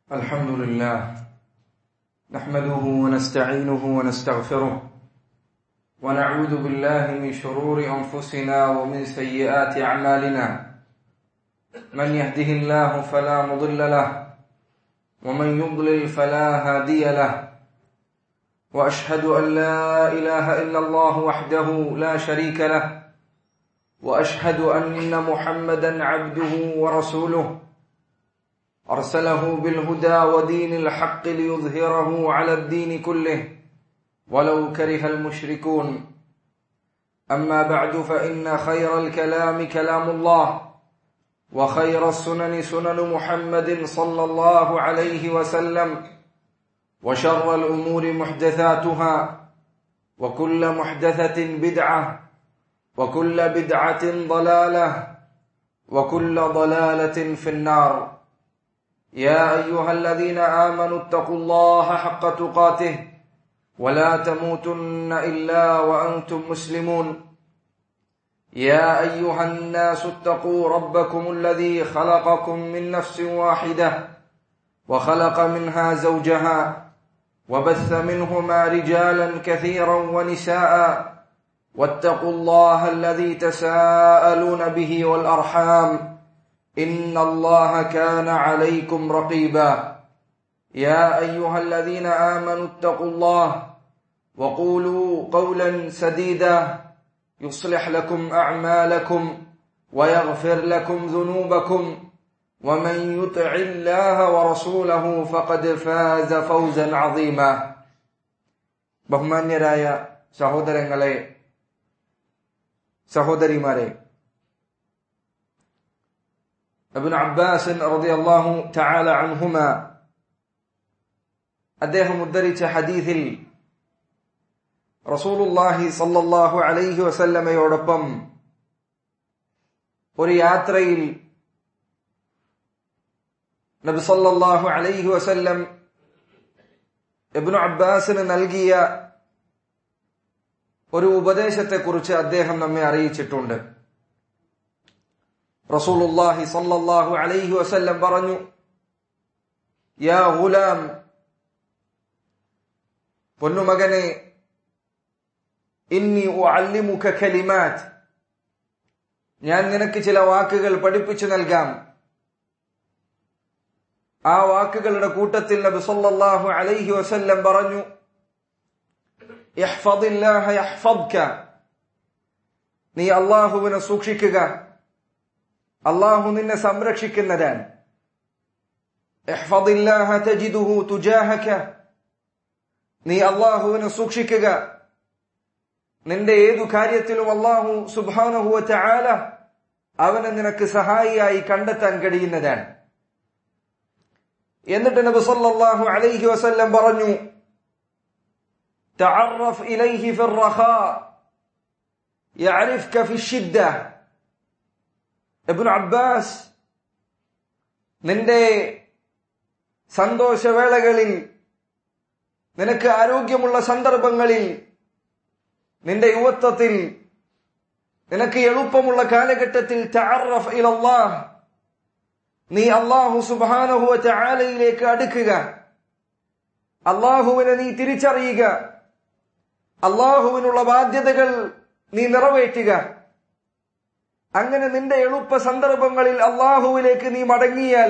الحمد لله نحمده ونستعينه ونستغفره ونعوذ بالله من شرور انفسنا ومن سيئات اعمالنا من يهده الله فلا مضل له ومن يضلل فلا هادي له واشهد ان لا اله الا الله وحده لا شريك له واشهد ان محمدا عبده ورسوله ارسله بالهدى ودين الحق ليظهره على الدين كله ولو كره المشركون اما بعد فان خير الكلام كلام الله وخير السنن سنن محمد صلى الله عليه وسلم وشر الامور محدثاتها وكل محدثه بدعه وكل بدعه ضلاله وكل ضلاله في النار يا ايها الذين امنوا اتقوا الله حق تقاته ولا تموتن الا وانتم مسلمون يا ايها الناس اتقوا ربكم الذي خلقكم من نفس واحده وخلق منها زوجها وبث منهما رجالا كثيرا ونساء واتقوا الله الذي تساءلون به والارحام ان الله كان عليكم رقيبا يا ايها الذين امنوا اتقوا الله وقولوا قولا سديدا يصلح لكم اعمالكم ويغفر لكم ذنوبكم ومن يطع الله ورسوله فقد فاز فوزا عظيما ബഹുമാന്യരായ സഹോദരങ്ങളെ സഹോദരിമാരെ അബിൻ അബ്ബാസ് റളിയല്ലാഹു തആല അൻഹുമ അദ്ദേഹം ഉദ്ധരിച്ച ഹദീസിൽ റസൂലുള്ളാഹി സല്ലല്ലാഹു അലൈഹി വസല്ലമയോടൊപ്പം ഒരു യാത്രയിൽ നബി സല്ലല്ലാഹു അലൈഹി വസല്ലം ഇബ്നു അബ്ബാസിന് നൽകിയ ഒരു ഉപദേശത്തെക്കുറിച്ച് അദ്ദേഹം നമ്മെ അറിയിച്ചിട്ടുണ്ട് റസൂലുള്ളാഹി സല്ലല്ലാഹു അലൈഹി വസല്ലം പറഞ്ഞു യാ ഗുലാം പൊന്നുമകനെ ഇന്നി ഉഅല്ലിമുക കലിമാത്ത് ഞാൻ നിനക്ക് ചില വാക്കുകൾ പഠിപ്പിച്ചു നൽകാം ആ വാക്കുകളുടെ കൂട്ടത്തിൽ നബി സല്ലല്ലാഹു അലൈഹി വസല്ലം പറഞ്ഞു യഹ്ഫദില്ലാഹ യഹ്ഫദ്ക നീ അള്ളാഹുവിനെ സൂക്ഷിക്കുക അള്ളാഹു നിന്നെ സംരക്ഷിക്കുന്നതാണ് ഇഹ്ഫദില്ലാഹ തജിദുഹു തുജാഹക നീ അള്ളാഹുവിനെ സൂക്ഷിക്കുക നിന്റെ ഏതു കാര്യത്തിലും അള്ളാഹു സുബ്ഹാനഹു വതആല അവനെ നിനക്ക് സഹായിയായി കണ്ടെത്താൻ കഴിയുന്നതാണ് എന്നിട്ട് നബി സല്ലല്ലാഹു അലൈഹി വസല്ലം പറഞ്ഞു تعرف إليه في الرخاء يعرفك في الشدة ابن عباس നിന്റെ സന്തോഷവേളകളിൽ നിനക്ക് ആരോഗ്യമുള്ള സന്ദർഭങ്ങളിൽ നിന്റെ യുവത്വത്തിൽ നിനക്ക് എളുപ്പമുള്ള കാലഘട്ടത്തിൽ തഅറഫ് ഇലല്ലാഹ് നീ അള്ളാഹു സുബാനഹുവ ചാലയിലേക്ക് അടുക്കുക അള്ളാഹുവിനെ നീ തിരിച്ചറിയുക അള്ളാഹുവിനുള്ള ബാധ്യതകൾ നീ നിറവേറ്റുക അങ്ങനെ നിന്റെ എളുപ്പ സന്ദർഭങ്ങളിൽ അള്ളാഹുവിലേക്ക് നീ മടങ്ങിയാൽ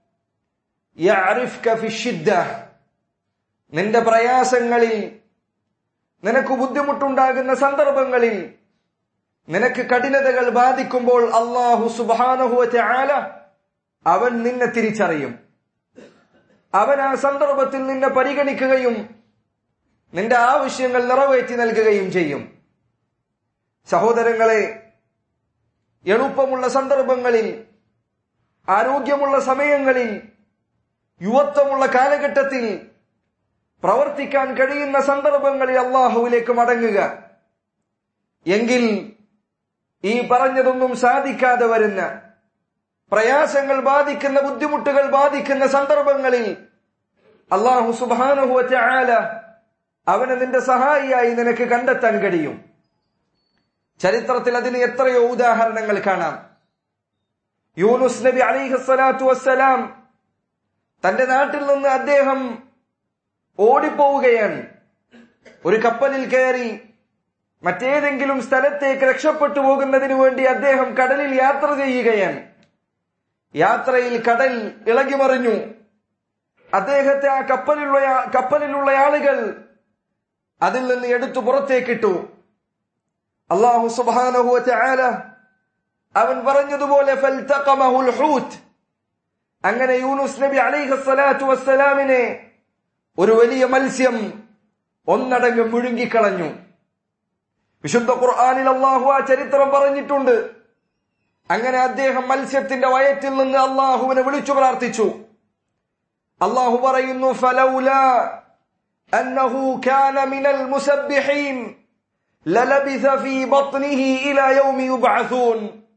നിന്റെ പ്രയാസങ്ങളിൽ നിനക്ക് ബുദ്ധിമുട്ടുണ്ടാകുന്ന സന്ദർഭങ്ങളിൽ നിനക്ക് കഠിനതകൾ ബാധിക്കുമ്പോൾ അള്ളാഹു സുബാനഹുവറ്റ ആല അവൻ നിന്നെ തിരിച്ചറിയും അവൻ ആ സന്ദർഭത്തിൽ നിന്നെ പരിഗണിക്കുകയും നിന്റെ ആവശ്യങ്ങൾ നിറവേറ്റി നൽകുകയും ചെയ്യും സഹോദരങ്ങളെ എളുപ്പമുള്ള സന്ദർഭങ്ങളിൽ ആരോഗ്യമുള്ള സമയങ്ങളിൽ യുവത്വമുള്ള കാലഘട്ടത്തിൽ പ്രവർത്തിക്കാൻ കഴിയുന്ന സന്ദർഭങ്ങളിൽ അള്ളാഹുവിലേക്ക് മടങ്ങുക എങ്കിൽ ഈ പറഞ്ഞതൊന്നും സാധിക്കാതെ വരുന്ന പ്രയാസങ്ങൾ ബാധിക്കുന്ന ബുദ്ധിമുട്ടുകൾ ബാധിക്കുന്ന സന്ദർഭങ്ങളിൽ അള്ളാഹു സുബാനുഹുവറ്റ ആല അവനെ നിന്റെ സഹായിയായി നിനക്ക് കണ്ടെത്താൻ കഴിയും ചരിത്രത്തിൽ അതിന് എത്രയോ ഉദാഹരണങ്ങൾ കാണാം യൂനുസ് നബി അലിഹസ്സലാത്തു വസ്സലാം തന്റെ നാട്ടിൽ നിന്ന് അദ്ദേഹം ഓടിപ്പോവുകയാണ് ഒരു കപ്പലിൽ കയറി മറ്റേതെങ്കിലും സ്ഥലത്തേക്ക് രക്ഷപ്പെട്ടു പോകുന്നതിനു വേണ്ടി അദ്ദേഹം കടലിൽ യാത്ര ചെയ്യുകയാണ് യാത്രയിൽ കടൽ ഇളകിമറിഞ്ഞു അദ്ദേഹത്തെ ആ കപ്പലിലുള്ള കപ്പലിലുള്ള ആളുകൾ അതിൽ നിന്ന് എടുത്തു പുറത്തേക്കിട്ടു അള്ളാഹു സുബാനഹു ആല അവൻ പറഞ്ഞതുപോലെ ഫൽതഖമഹുൽ ഹൂത്ത് അങ്ങനെ യൂനുസ് നബി അലൈഹി സ്വലാത്തു വസ്സലാമിനെ ഒരു വലിയ മത്സ്യം ഒന്നടങ്കം മുഴുങ്ങിക്കളഞ്ഞു വിശുദ്ധ ഖുർആാനിൽ അള്ളാഹു ആ ചരിത്രം പറഞ്ഞിട്ടുണ്ട് അങ്ങനെ അദ്ദേഹം മത്സ്യത്തിന്റെ വയറ്റിൽ നിന്ന് അള്ളാഹുവിനെ വിളിച്ചു പ്രാർത്ഥിച്ചു അള്ളാഹു പറയുന്നു ഫലൗല അന്നഹു കാന മിനൽ മുസബ്ബിഹീൻ ലലബിസ ഫീ ബത്നിഹി ഇലാ യൗമി യുബ്അസൂൻ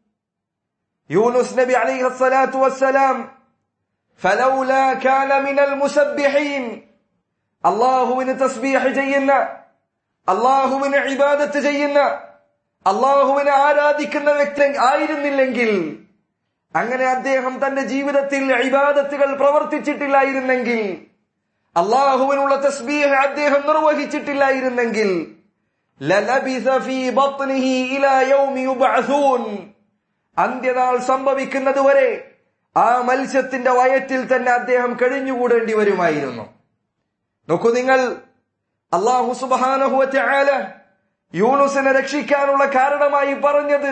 യൂനുസ് നബി അലൈഹി സ്വലാത്തു വസ്സലാം ഫലൗല കാന മിനൽ മുസബ്ബിഹീൻ അള്ളാഹുവിന് തസ്ബീഹ് ചെയ്യുന്ന അള്ളാഹുവിന് ഇബാദത്ത് ചെയ്യുന്ന അള്ളാഹുവിനെ ആരാധിക്കുന്ന വ്യക്തി ആയിരുന്നില്ലെങ്കിൽ അങ്ങനെ അദ്ദേഹം തന്റെ ജീവിതത്തിൽ ഇബാദത്തുകൾ പ്രവർത്തിച്ചിട്ടില്ലായിരുന്നെങ്കിൽ അള്ളാഹുവിനുള്ള തസ്ബീഹ് അദ്ദേഹം നിർവഹിച്ചിട്ടില്ലായിരുന്നെങ്കിൽ ലലബിസ ഫീ ബത്നിഹി ഇലാ യൗമി യുബ്അസൂൻ അന്ത്യനാൾ സംഭവിക്കുന്നത് വരെ ആ മത്സ്യത്തിന്റെ വയറ്റിൽ തന്നെ അദ്ദേഹം കഴിഞ്ഞുകൂടേണ്ടി വരുമായിരുന്നു നോക്കൂ നിങ്ങൾ അള്ളാഹു സുബാനഹുല യൂനുസിനെ രക്ഷിക്കാനുള്ള കാരണമായി പറഞ്ഞത്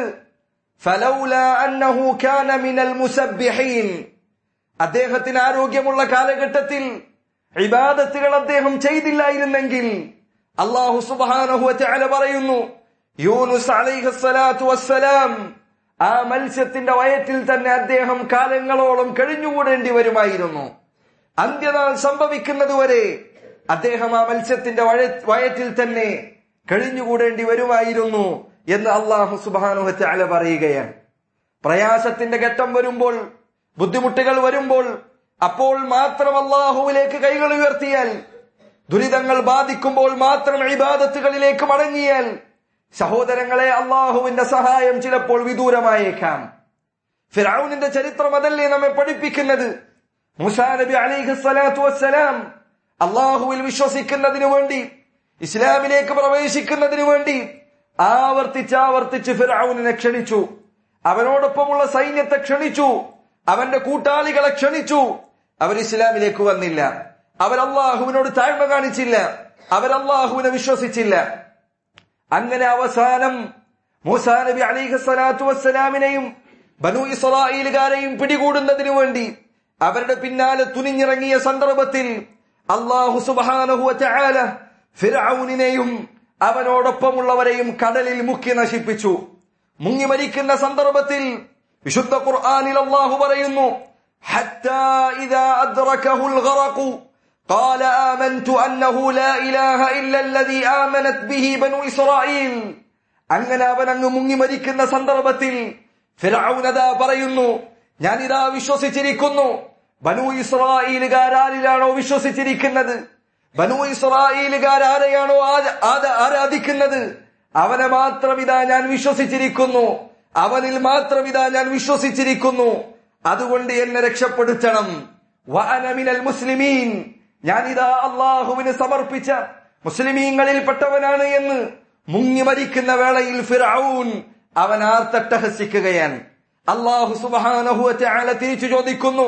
ഫലൗല അന്നഹു കാന മിനൽ മുസബ്ബിഹീൻ അദ്ദേഹത്തിന് ആരോഗ്യമുള്ള കാലഘട്ടത്തിൽ ഇബാദത്തുകൾ അദ്ദേഹം ചെയ്തില്ലായിരുന്നെങ്കിൽ അള്ളാഹു സുബാനഹുല പറയുന്നു യൂനുസ് അലൈഹസ്സലാത്തു വസ്സലാം ആ മത്സ്യത്തിന്റെ വയറ്റിൽ തന്നെ അദ്ദേഹം കാലങ്ങളോളം കഴിഞ്ഞുകൂടേണ്ടി വരുമായിരുന്നു അന്ത്യനാൾ സംഭവിക്കുന്നതുവരെ അദ്ദേഹം ആ മത്സ്യത്തിന്റെ വയറ്റിൽ തന്നെ കഴിഞ്ഞുകൂടേണ്ടി വരുമായിരുന്നു എന്ന് അള്ളാഹു സുബാനുഹത്ത് അല പറയുകയാണ് പ്രയാസത്തിന്റെ ഘട്ടം വരുമ്പോൾ ബുദ്ധിമുട്ടുകൾ വരുമ്പോൾ അപ്പോൾ മാത്രം അള്ളാഹുവിലേക്ക് കൈകൾ ഉയർത്തിയാൽ ദുരിതങ്ങൾ ബാധിക്കുമ്പോൾ മാത്രം ഇബാദത്തുകളിലേക്ക് മടങ്ങിയാൽ സഹോദരങ്ങളെ അള്ളാഹുവിന്റെ സഹായം ചിലപ്പോൾ വിദൂരമായേക്കാം ഫിറൌനിന്റെ ചരിത്രം അതല്ലേ നമ്മെ പഠിപ്പിക്കുന്നത് മുസാ നബി അലിഹു സ്വലാത്തു വസ്സലാം അള്ളാഹുവിൽ വിശ്വസിക്കുന്നതിനു വേണ്ടി ഇസ്ലാമിലേക്ക് പ്രവേശിക്കുന്നതിനു വേണ്ടി ആവർത്തിച്ചാവർത്തിച്ച് ഫിറൌനിനെ ക്ഷണിച്ചു അവനോടൊപ്പമുള്ള സൈന്യത്തെ ക്ഷണിച്ചു അവന്റെ കൂട്ടാളികളെ ക്ഷണിച്ചു അവർ ഇസ്ലാമിലേക്ക് വന്നില്ല അവർ അള്ളാഹുവിനോട് താഴ്മ കാണിച്ചില്ല അവർ അള്ളാഹുവിനെ വിശ്വസിച്ചില്ല അങ്ങനെ അവസാനം മൂസാ നബി അലിഹു സ്വലാത്തു വസ്സലാമിനെയും ബനു ഇസ്രായേലുകാരെയും പിടികൂടുന്നതിനു വേണ്ടി അവരുടെ പിന്നാലെ തുനിഞ്ഞിറങ്ങിയ സന്ദർഭത്തിൽ അള്ളാഹു സുബാനഹുല ഫിറൌനിനെയും അവനോടൊപ്പമുള്ളവരെയും കടലിൽ മുക്കി നശിപ്പിച്ചു മുങ്ങി മരിക്കുന്ന സന്ദർഭത്തിൽ വിശുദ്ധ ഖുർആനിൽ അള്ളാഹു പറയുന്നു حتى إذا أدركه الغرق قال آمنت أنه لا إله إلا الذي آمنت به بنو إسرائيل അങ്ങനെ അവൻ അങ്ങ് മുങ്ങി മരിക്കുന്ന സന്ദർഭത്തിൽ ഫിറൌനതാ പറയുന്നു ഞാൻ ഇതാ വിശ്വസിച്ചിരിക്കുന്നു ബനു ഇസ്രായേലുകാരാരിലാണോ വിശ്വസിച്ചിരിക്കുന്നത് ബനു ഇസ്രായേലുകാരാരെയാണോ ആരാധിക്കുന്നത് അവനെ മാത്രം ഇതാ ഞാൻ വിശ്വസിച്ചിരിക്കുന്നു അവനിൽ മാത്രം ഇതാ ഞാൻ വിശ്വസിച്ചിരിക്കുന്നു അതുകൊണ്ട് എന്നെ രക്ഷപ്പെടുത്തണം വഅനമിനൽ മുസ്ലിമീൻ ഞാൻ ഇതാ അള്ളാഹുവിന് സമർപ്പിച്ച മുസ്ലിമീങ്ങളിൽപ്പെട്ടവനാണ് എന്ന് മുങ്ങി മരിക്കുന്ന വേളയിൽ ഫിറൌൻ അവൻ ആർത്തട്ടഹസിക്കുകയാണ് അള്ളാഹു സുബാനഹുല തിരിച്ചു ചോദിക്കുന്നു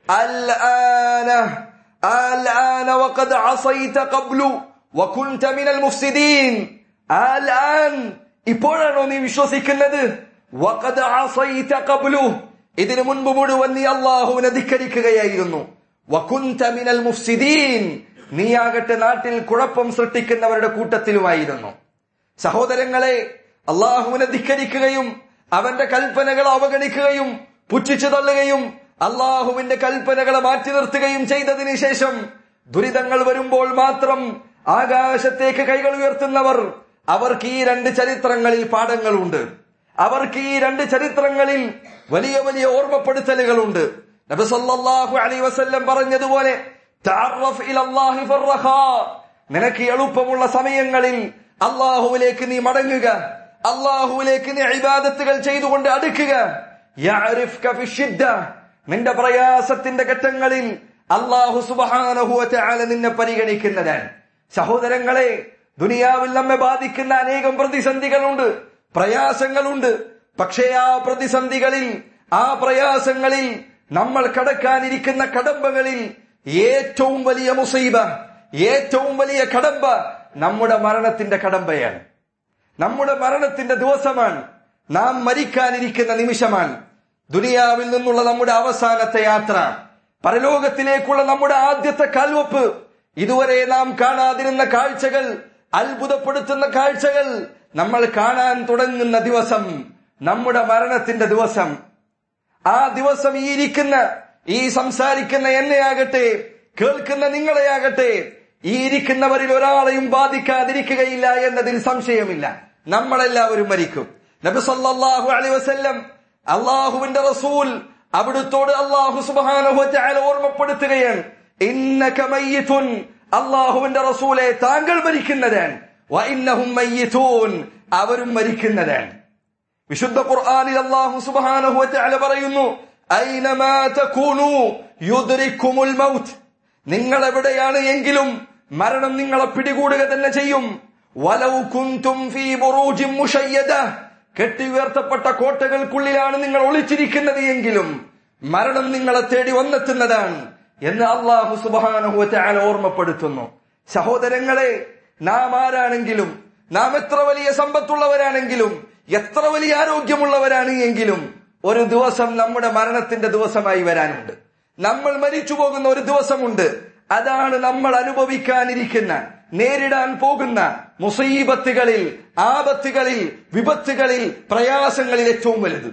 الآن الآن وقد عصيت قبل وكنت من المفسدين الآن ഇപ്പോഴാണോ നീ വിശ്വസിക്കുന്നത് وقد عصيت قبل ഇതിനു മുൻപ് മുഴുവൻ നീ അള്ളാഹുവിനെ ധിക്കരിക്കുകയായിരുന്നു وكنت من المفسدين നീയാകട്ടെ നാട്ടിൽ കുഴപ്പം സൃഷ്ടിക്കുന്നവരുടെ കൂട്ടത്തിലുമായിരുന്നു സഹോദരങ്ങളെ അള്ളാഹുവിനെ ധിക്കരിക്കുകയും അവന്റെ കൽപ്പനകൾ അവഗണിക്കുകയും പുച്ഛിച്ചു തള്ളുകയും അള്ളാഹുവിന്റെ കൽപ്പനകളെ മാറ്റി നിർത്തുകയും ചെയ്തതിനു ശേഷം ദുരിതങ്ങൾ വരുമ്പോൾ മാത്രം ആകാശത്തേക്ക് കൈകൾ ഉയർത്തുന്നവർ അവർക്ക് ഈ രണ്ട് ചരിത്രങ്ങളിൽ പാഠങ്ങളുണ്ട് അവർക്ക് ഈ രണ്ട് ചരിത്രങ്ങളിൽ വലിയ വലിയ ഓർമ്മപ്പെടുത്തലുകളുണ്ട് നബി സല്ലല്ലാഹു അലൈഹി വസല്ലം പറഞ്ഞതുപോലെ തഅറഫ് ഇലല്ലാഹി ഫർറഖാ നിനക്ക് എളുപ്പമുള്ള സമയങ്ങളിൽ അള്ളാഹുവിലേക്ക് നീ മടങ്ങുക അള്ളാഹുവിലേക്ക് നീ ഇബാദത്തുകൾ ചെയ്തുകൊണ്ട് അടുക്കുക യഅരിഫ്ക ഫിശ്ശിദ്ദ നിന്റെ പ്രയാസത്തിന്റെ ഘട്ടങ്ങളിൽ അള്ളാഹു സുബാനഹുവല നിന്നെ പരിഗണിക്കുന്നതാണ് സഹോദരങ്ങളെ ദുനിയാവിൽ നമ്മെ ബാധിക്കുന്ന അനേകം പ്രതിസന്ധികളുണ്ട് പ്രയാസങ്ങളുണ്ട് പക്ഷേ ആ പ്രതിസന്ധികളിൽ ആ പ്രയാസങ്ങളിൽ നമ്മൾ കടക്കാനിരിക്കുന്ന കടമ്പകളിൽ ഏറ്റവും വലിയ മുസീബ ഏറ്റവും വലിയ കടമ്പ നമ്മുടെ മരണത്തിന്റെ കടമ്പയാണ് നമ്മുടെ മരണത്തിന്റെ ദിവസമാണ് നാം മരിക്കാനിരിക്കുന്ന നിമിഷമാണ് ദുനിയാവിൽ നിന്നുള്ള നമ്മുടെ അവസാനത്തെ യാത്ര പരലോകത്തിലേക്കുള്ള നമ്മുടെ ആദ്യത്തെ കാൽവപ്പ് ഇതുവരെ നാം കാണാതിരുന്ന കാഴ്ചകൾ അത്ഭുതപ്പെടുത്തുന്ന കാഴ്ചകൾ നമ്മൾ കാണാൻ തുടങ്ങുന്ന ദിവസം നമ്മുടെ മരണത്തിന്റെ ദിവസം ആ ദിവസം ഈ ഇരിക്കുന്ന ഈ സംസാരിക്കുന്ന എന്നെയാകട്ടെ കേൾക്കുന്ന നിങ്ങളെയാകട്ടെ ഈ ഇരിക്കുന്നവരിൽ ഒരാളെയും ബാധിക്കാതിരിക്കുകയില്ല എന്നതിൽ സംശയമില്ല നമ്മളെല്ലാവരും മരിക്കും നബി സല്ലല്ലാഹു അലൈഹി വസല്ലം അള്ളാഹുവിന്റെ റസൂൽ അവിടുത്തോട് അള്ളാഹു സുബ്ഹാനഹു വതആല ഓർമ്മപ്പെടുത്തുകയാണ് ഇന്നക മയ്യിതുൻ അള്ളാഹുവിന്റെ റസൂലെ താങ്കൾ മരിക്കുന്നതാണ് വ ഇന്നഹും മയ്യിതൂൻ അവരും മരിക്കുന്നതാണ് വിശുദ്ധ ഖുർആനിൽ അല്ലാഹു സുബ്ഹാനഹു വതആല പറയുന്നു ഐനമാ തകൂനു യുദ്രിക്കുമുൽ മൗത്ത് നിങ്ങൾ എവിടെയാണ് എങ്കിലും മരണം നിങ്ങളെ പിടികൂടുക തന്നെ ചെയ്യും വലൗ കുന്തും ഫീ ബുറൂജിൻ മുശയ്യദ കെട്ടി ഉയർത്തപ്പെട്ട കോട്ടകൾക്കുള്ളിലാണ് നിങ്ങൾ ഒളിച്ചിരിക്കുന്നത് എങ്കിലും മരണം നിങ്ങളെ തേടി വന്നെത്തുന്നതാണ് എന്ന് അള്ളാഹു സുബ്ഹാനഹു വതആല ഓർമ്മപ്പെടുത്തുന്നു സഹോദരങ്ങളെ നാം ആരാണെങ്കിലും നാം എത്ര വലിയ സമ്പത്തുള്ളവരാണെങ്കിലും എത്ര വലിയ ആരോഗ്യമുള്ളവരാണ് എങ്കിലും ഒരു ദിവസം നമ്മുടെ മരണത്തിന്റെ ദിവസമായി വരാനുണ്ട് നമ്മൾ മരിച്ചു പോകുന്ന ഒരു ദിവസമുണ്ട് അതാണ് നമ്മൾ അനുഭവിക്കാനിരിക്കുന്ന നേരിടാൻ പോകുന്ന മുസീബത്തുകളിൽ ആപത്തുകളിൽ വിപത്തുകളിൽ പ്രയാസങ്ങളിൽ ഏറ്റവും വലുത്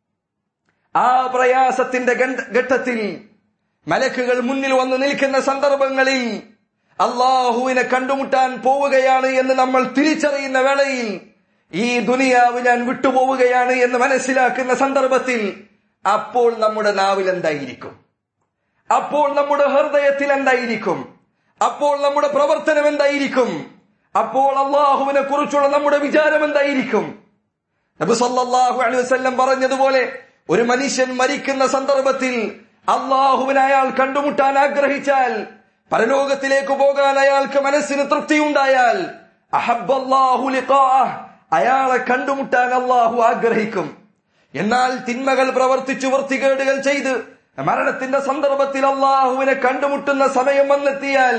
ആ പ്രയാസത്തിന്റെ ഗണ്ട- ഘട്ടത്തിൽ മലക്കുകൾ മുന്നിൽ വന്ന് നിൽക്കുന്ന സന്ദർഭങ്ങളിൽ അള്ളാഹുവിനെ കണ്ടുമുട്ടാൻ പോവുകയാണ് എന്ന് നമ്മൾ തിരിച്ചറിയുന്ന വേളയിൽ ഈ ദുനിയാവ് ഞാൻ വിട്ടുപോവുകയാണ് എന്ന് മനസ്സിലാക്കുന്ന സന്ദർഭത്തിൽ അപ്പോൾ നമ്മുടെ നാവിൽ എന്തായിരിക്കും അപ്പോൾ നമ്മുടെ ഹൃദയത്തിൽ എന്തായിരിക്കും അപ്പോൾ നമ്മുടെ പ്രവർത്തനം എന്തായിരിക്കും അപ്പോൾ അള്ളാഹുവിനെ കുറിച്ചുള്ള നമ്മുടെ വിചാരം എന്തായിരിക്കും നബി സല്ലല്ലാഹു അലൈഹി വസല്ലം പറഞ്ഞതുപോലെ ഒരു മനുഷ്യൻ മരിക്കുന്ന സന്ദർഭത്തിൽ അള്ളാഹുവിനെ അയാൾ കണ്ടുമുട്ടാൻ ആഗ്രഹിച്ചാൽ പരലോകത്തിലേക്ക് പോകാൻ അയാൾക്ക് മനസ്സിന് തൃപ്തിയുണ്ടായാൽ അഹബ്ബല്ലാഹു ലിഖാഅഹ് അയാളെ കണ്ടുമുട്ടാൻ അള്ളാഹു ആഗ്രഹിക്കും എന്നാൽ തിന്മകൾ പ്രവർത്തിച്ചു വൃത്തികേടുകൾ ചെയ്ത് മരണത്തിന്റെ സന്ദർഭത്തിൽ അള്ളാഹുവിനെ കണ്ടുമുട്ടുന്ന സമയം വന്നെത്തിയാൽ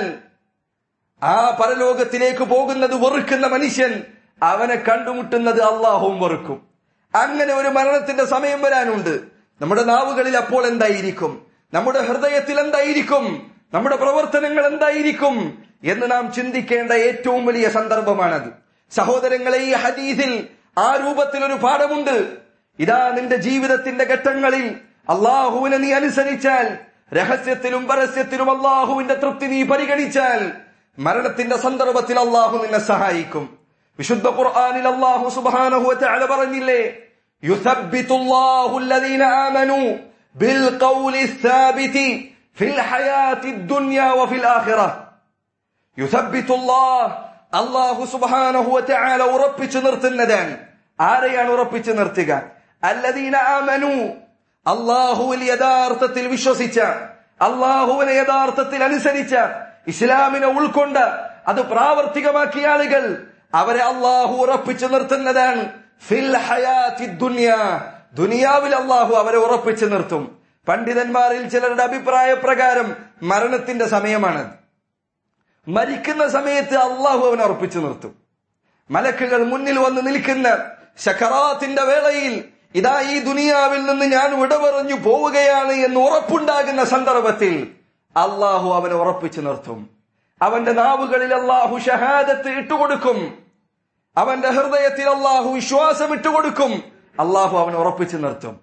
ആ പരലോകത്തിലേക്ക് പോകുന്നത് വെറുക്കുന്ന മനുഷ്യൻ അവനെ കണ്ടുമുട്ടുന്നത് അള്ളാഹുവും വെറുക്കും അങ്ങനെ ഒരു മരണത്തിന്റെ സമയം വരാനുണ്ട് നമ്മുടെ നാവുകളിൽ അപ്പോൾ എന്തായിരിക്കും നമ്മുടെ ഹൃദയത്തിൽ എന്തായിരിക്കും നമ്മുടെ പ്രവർത്തനങ്ങൾ എന്തായിരിക്കും എന്ന് നാം ചിന്തിക്കേണ്ട ഏറ്റവും വലിയ സന്ദർഭമാണത് സഹോദരങ്ങളെ ഈ ഹദീസിൽ ആ രൂപത്തിൽ ഒരു പാഠമുണ്ട് ഇതാ നിന്റെ ജീവിതത്തിന്റെ ഘട്ടങ്ങളിൽ അള്ളാഹുവിനെ നീ അനുസരിച്ചാൽ രഹസ്യത്തിലും പരസ്യത്തിലും അള്ളാഹുവിന്റെ തൃപ്തി നീ പരിഗണിച്ചാൽ മരണത്തിന്റെ സന്ദർഭത്തിൽ അള്ളാഹു നിന്നെ സഹായിക്കും വിശുദ്ധ ഖുർആനിൽ അള്ളാഹു സുബ്ഹാനഹു വതആല പറഞ്ഞില്ലേ യുസബ്ബിതുല്ലാഹു അല്ലദീന ആമനു ബിൽ ഖൗലി സാബിതി ഫിൽ ഹയാത്തി ദുനിയ വഫിൽ ആഖിറ യുസബ്ബിതുല്ലാഹ് അള്ളാഹു സുബ്ഹാനഹു വതആല ഉറപ്പിച്ചു നിർത്തുന്നതാണ് ആരെയാണ് ഉറപ്പിച്ചു നിർത്തുക അല്ലദീന ആമനു അള്ളാഹുവിൽ യഥാർത്ഥത്തിൽ വിശ്വസിച്ച അള്ളാഹുവിനെ യഥാർത്ഥത്തിൽ അനുസരിച്ച ഇസ്ലാമിനെ ഉൾക്കൊണ്ട അത് പ്രാവർത്തികമാക്കിയ ആളുകൾ അവരെ അള്ളാഹു ഉറപ്പിച്ചു നിർത്തുന്നതാണ് ഫിൽ ഹയാത്തി ദുനിയ ദുനിയാവിൽ അള്ളാഹു അവരെ ഉറപ്പിച്ചു നിർത്തും പണ്ഡിതന്മാരിൽ ചിലരുടെ അഭിപ്രായ പ്രകാരം മരണത്തിന്റെ സമയമാണത് മരിക്കുന്ന സമയത്ത് അള്ളാഹു അവനെ ഉറപ്പിച്ചു നിർത്തും മലക്കുകൾ മുന്നിൽ വന്ന് നിൽക്കുന്ന ശക്കറാത്തിന്റെ വേളയിൽ ഇതാ ഈ ദുനിയാവിൽ നിന്ന് ഞാൻ വിട പറഞ്ഞു പോവുകയാണ് എന്ന് ഉറപ്പുണ്ടാകുന്ന സന്ദർഭത്തിൽ അള്ളാഹു അവനെ ഉറപ്പിച്ചു നിർത്തും അവന്റെ നാവുകളിൽ അള്ളാഹു ഷഹാദത്ത് ഇട്ടുകൊടുക്കും അവന്റെ ഹൃദയത്തിൽ അള്ളാഹു വിശ്വാസം ഇട്ടുകൊടുക്കും അള്ളാഹു അവനെ ഉറപ്പിച്ചു നിർത്തും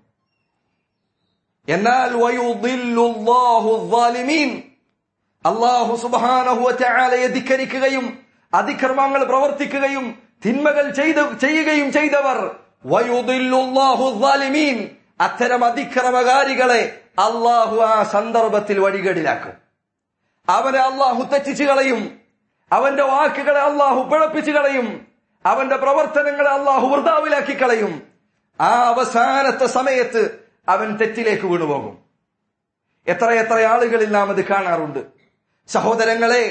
എന്നാൽ വയുദില്ലുല്ലാഹു ദ്വാലിമീൻ അള്ളാഹു സുബാനഹു വതആലയെ ധിക്കരിക്കുകയും അതിക്രമങ്ങൾ പ്രവർത്തിക്കുകയും തിന്മകൾ ചെയ്ത് ചെയ്യുകയും ചെയ്തവർ വയുദില്ലുല്ലാഹു ദ്വാലിമീൻ അത്തരം അതിക്രമകാരികളെ അള്ളാഹു ആ സന്ദർഭത്തിൽ വഴികേടിലാക്കും അവനെ അള്ളാഹു തെറ്റിച്ചു കളയും അവന്റെ വാക്കുകളെ അള്ളാഹു പിഴപ്പിച്ചു കളയും അവന്റെ പ്രവർത്തനങ്ങളെ അള്ളാഹു വൃതാവിലാക്കി കളയും ആ അവസാനത്തെ സമയത്ത് അവൻ തെറ്റിലേക്ക് വീണുപോകും എത്ര എത്ര ആളുകളിൽ നാം അത് കാണാറുണ്ട് സഹോദരങ്ങളെ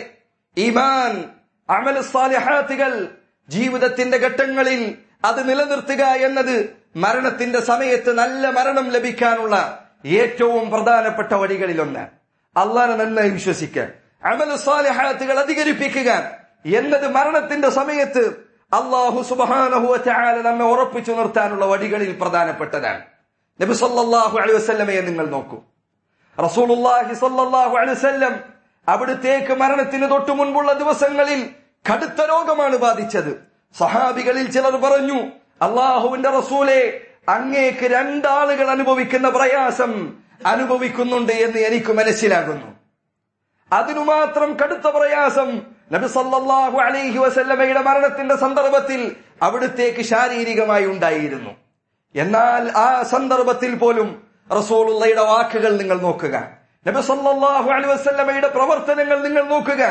ഈമാൻ അമൽ സാലിഹാത്തുകൾ ജീവിതത്തിന്റെ ഘട്ടങ്ങളിൽ അത് നിലനിർത്തുക എന്നത് മരണത്തിന്റെ സമയത്ത് നല്ല മരണം ലഭിക്കാനുള്ള ഏറ്റവും പ്രധാനപ്പെട്ട വഴികളിലൊന്ന് അള്ളാനെ നന്നായി വിശ്വസിക്കുക അമൽ സാലിഹാത്തുകൾ അധികരിപ്പിക്കുക എന്നത് മരണത്തിന്റെ സമയത്ത് അള്ളാഹു സുബാനഹു ചാല നമ്മെ ഉറപ്പിച്ചു നിർത്താനുള്ള വഴികളിൽ പ്രധാനപ്പെട്ടതാണ് നബി സല്ലല്ലാഹു അലൈഹി വസല്ലമയെ നിങ്ങൾ നോക്കൂ റസൂലുള്ളാഹി സല്ലല്ലാഹു അലൈഹി വസല്ലം അവിടുത്തേക്ക് മരണത്തിന് തൊട്ടു മുൻപുള്ള ദിവസങ്ങളിൽ കടുത്ത രോഗമാണ് ബാധിച്ചത് സഹാബികളിൽ ചിലർ പറഞ്ഞു അള്ളാഹുവിന്റെ റസൂലെ അങ്ങേക്ക് രണ്ടാളുകൾ അനുഭവിക്കുന്ന പ്രയാസം അനുഭവിക്കുന്നുണ്ട് എന്ന് എനിക്ക് മനസ്സിലാകുന്നു അതിനു മാത്രം കടുത്ത പ്രയാസം നബി സല്ലല്ലാഹു അലൈഹി വസല്ലമയുടെ മരണത്തിന്റെ സന്ദർഭത്തിൽ അവിടുത്തേക്ക് ശാരീരികമായി ഉണ്ടായിരുന്നു എന്നാൽ ആ സന്ദർഭത്തിൽ പോലും റസൂലുള്ളയുടെ വാക്കുകൾ നിങ്ങൾ നോക്കുക നബി സല്ലല്ലാഹു അലൈഹി വസല്ലമയുടെ പ്രവർത്തനങ്ങൾ നിങ്ങൾ നോക്കുക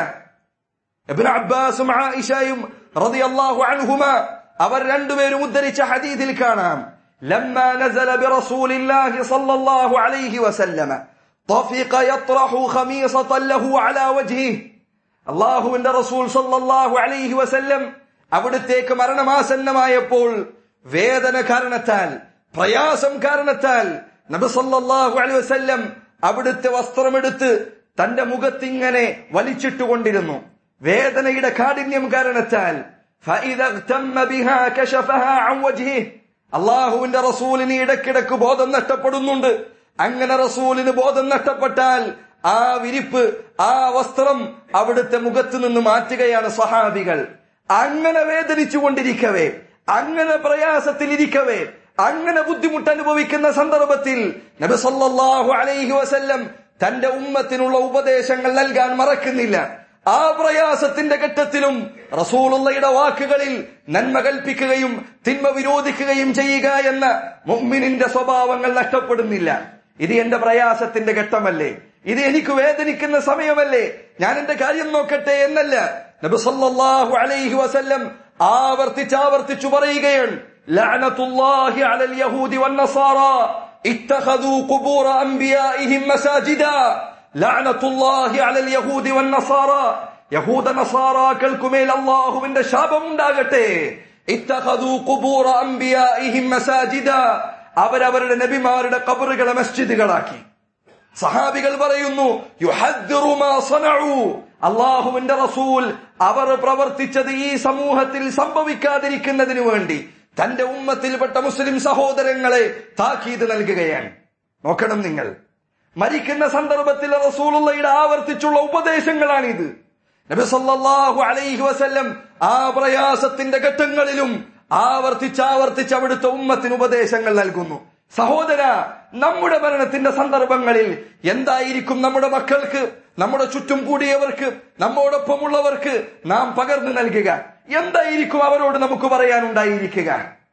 ഇബ്നു അബ്ബാസും ആയിഷയും റളിയല്ലാഹു അൻഹുമ അവർ രണ്ടുപേരും ഉദ്ധരിച്ച ഹദീസിൽ കാണാം لما نزل برسول الله صلى الله عليه وسلم طفق يطرح خميصة له على وجهه അള്ളാഹുവിന്റെ റസൂൽ സല്ലല്ലാഹു അലൈഹി വസല്ലം അവിടുത്തേക്ക് മരണമാസന്നമായപ്പോൾ വേദന കാരണത്താൽ പ്രയാസം കാരണത്താൽ നബി സല്ലല്ലാഹു അലൈഹി വസല്ലം അവിടുത്തെ വസ്ത്രമെടുത്ത് തന്റെ മുഖത്തിങ്ങനെ വലിച്ചിട്ടുകൊണ്ടിരുന്നു വേദനയുടെ കാഠിന്യം കാരണത്താൽ فإذا اغتم بها كشفها عن وجهه അള്ളാഹുവിന്റെ റസൂലിന് ഇടക്കിടക്ക് ബോധം നഷ്ടപ്പെടുന്നുണ്ട് അങ്ങനെ റസൂലിന് ബോധം നഷ്ടപ്പെട്ടാൽ ആ വിരിപ്പ് ആ വസ്ത്രം അവിടുത്തെ മുഖത്ത് നിന്ന് മാറ്റുകയാണ് സഹാബികൾ അങ്ങനെ വേദനിച്ചു കൊണ്ടിരിക്കവേ അങ്ങനെ പ്രയാസത്തിലിരിക്കവേ അങ്ങനെ ബുദ്ധിമുട്ട് അനുഭവിക്കുന്ന സന്ദർഭത്തിൽ നബി സല്ലല്ലാഹു അലൈഹി വസല്ലം തന്റെ ഉമ്മത്തിനുള്ള ഉപദേശങ്ങൾ നൽകാൻ മറക്കുന്നില്ല ആ പ്രയാസത്തിന്റെ ഘട്ടത്തിലും റസൂലുള്ളയുടെ വാക്കുകളിൽ നന്മ കൽപ്പിക്കുകയും തിന്മ വിരോധിക്കുകയും ചെയ്യുക എന്ന മുഅ്മിനിന്റെ സ്വഭാവങ്ങൾ നഷ്ടപ്പെടുന്നില്ല ഇത് എന്റെ പ്രയാസത്തിന്റെ ഘട്ടമല്ലേ ഇത് എനിക്ക് വേദനിക്കുന്ന സമയമല്ലേ ഞാൻ എന്റെ കാര്യം നോക്കട്ടെ എന്നല്ല നബി സല്ലല്ലാഹു അലൈഹി വസല്ലം ആവർത്തിച്ചാവർത്തിച്ചു പറയുകയാണ് ലഅനത്തുല്ലാഹി അലൽ യഹൂദി വന്നസാറ ഇത്തഖദൂ ഖുബൂറ അൻബിയാഇഹിം മസാജിദ ലഅനത്തുല്ലാഹി അലൽ യഹൂദി വന്നസാറ യഹൂദ നസാറാക്കൾക്കുമേൽ അള്ളാഹുവിന്റെ ശാപം ഉണ്ടാകട്ടെ ഇത്തഖദൂ ഖുബൂറ അൻബിയാഇഹിം മസാജിദ അവരവരുടെ നബിമാരുടെ കബറുകളെ മസ്ജിദുകളാക്കി സഹാബികൾ പറയുന്നു യുഹദ്ദിറു മാ സനഉ അള്ളാഹുവിന്റെ റസൂൽ അവർ പ്രവർത്തിച്ചത് ഈ സമൂഹത്തിൽ സംഭവിക്കാതിരിക്കുന്നതിനു വേണ്ടി തന്റെ ഉമ്മത്തിൽപ്പെട്ട മുസ്ലിം സഹോദരങ്ങളെ താക്കീത് നൽകുകയാണ് നോക്കണം നിങ്ങൾ മരിക്കുന്ന സന്ദർഭത്തിൽ റസൂലുള്ളയുടെ ആവർത്തിച്ചുള്ള ഉപദേശങ്ങളാണിത് നബി സല്ലല്ലാഹു അലൈഹി വസല്ലം ആ പ്രയാസത്തിന്റെ ഘട്ടങ്ങളിലും ആവർത്തിച്ചാവർത്തിച്ച് അവിടുത്തെ ഉമ്മത്തിന് ഉപദേശങ്ങൾ നൽകുന്നു സഹോദര നമ്മുടെ ഭരണത്തിന്റെ സന്ദർഭങ്ങളിൽ എന്തായിരിക്കും നമ്മുടെ മക്കൾക്ക് നമ്മുടെ ചുറ്റും കൂടിയവർക്ക് നമ്മോടൊപ്പമുള്ളവർക്ക് നാം പകർന്നു നൽകുക എന്തായിരിക്കും അവരോട് നമുക്ക് പറയാനുണ്ടായിരിക്കുക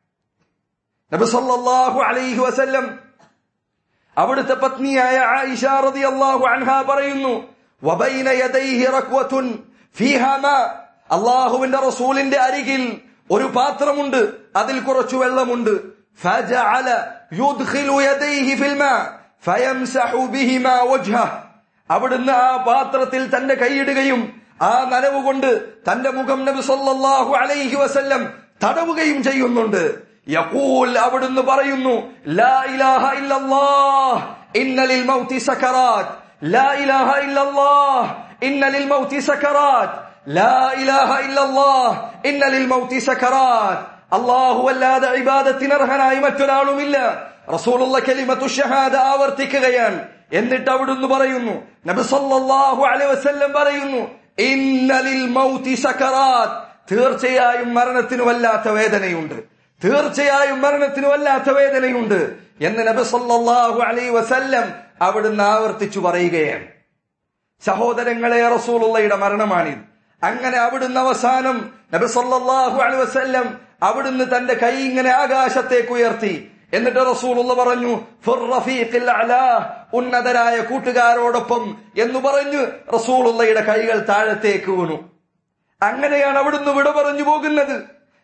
നബി സല്ലല്ലാഹു അലൈഹി വസല്ലം അവിടുത്തെ പത്നിയായ ആയിഷ റളിയല്ലാഹു അൻഹ പറയുന്നു വബൈന യദൈഹി റക്വത്തുൻ ഫീഹാ മാ അല്ലാഹുവിന്റെ റസൂലിന്റെ അരികിൽ ഒരു പാത്രമുണ്ട് അതിൽ കുറച്ചു വെള്ളമുണ്ട് ഫജഅല യുദ്ഖിലു യദൈഹി ഫിൽ മാ ഫയംസഹു ബിഹിമാ വജ്ഹഹ അവിടുന്ന് ആ പാത്രത്തിൽ തന്റെ കൈയിടുകയും ആ നനവ് കൊണ്ട് തന്റെ മുഖം നബി സല്ലല്ലാഹു അലൈഹി വസല്ലം തടവുകയും ചെയ്യുന്നുണ്ട് യഖൂൽ അവിടുന്ന് പറയുന്നു ലാ ഇലാഹ ഇല്ലല്ലാഹ് ഇന്ന ലിൽ മൗതി സക്കറാത്ത് ലാ ഇലാഹ ഇല്ലല്ലാഹ് ഇന്ന ലിൽ മൗതി സക്കറാത്ത് ലാ ഇലാഹ ഇല്ലല്ലാഹ് ഇന്ന ലിൽ മൗതി സക്കറാത്ത് അല്ലാഹു അല്ലാതെ ഇബാദത്തിന് അർഹനായി മറ്റൊരാളുമില്ല റസൂലുള്ള കലിമത്തു ഷഹാദ ആവർത്തിക്കുകയാണ് എന്നിട്ട് അവിടുന്ന് പറയുന്നു നബി സല്ലല്ലാഹു അലൈഹി വസല്ലം പറയുന്നു ഇന്ന ലിൽ മൗതി സക്കറാത്ത് തീർച്ചയായും മരണത്തിന് വല്ലാത്ത വേദനയുണ്ട് തീർച്ചയായും മരണത്തിന് വല്ലാത്ത വേദനയുണ്ട് എന്ന് നബി സല്ലല്ലാഹു അലൈഹി വസല്ലം അവിടുന്ന് ആവർത്തിച്ചു പറയുകയാണ് സഹോദരങ്ങളെ റസൂലുള്ളയുടെ മരണമാണിത് അങ്ങനെ അവിടുന്ന് അവസാനം നബി സല്ലല്ലാഹു അലൈഹി വസല്ലം അവിടുന്ന് തന്റെ കൈ ഇങ്ങനെ ആകാശത്തേക്ക് ഉയർത്തി എന്നിട്ട് റസൂലുള്ള പറഞ്ഞു "ഫിർ റഫീഖിൽ അലാ", ഉന്നതരായ കൂട്ടുകാരോടൊപ്പം എന്ന് പറഞ്ഞു റസൂലുള്ളയുടെ കൈകൾ താഴത്തേക്ക് വീണു അങ്ങനെയാണ് അവിടുന്ന് വിട പറഞ്ഞു പോകുന്നത്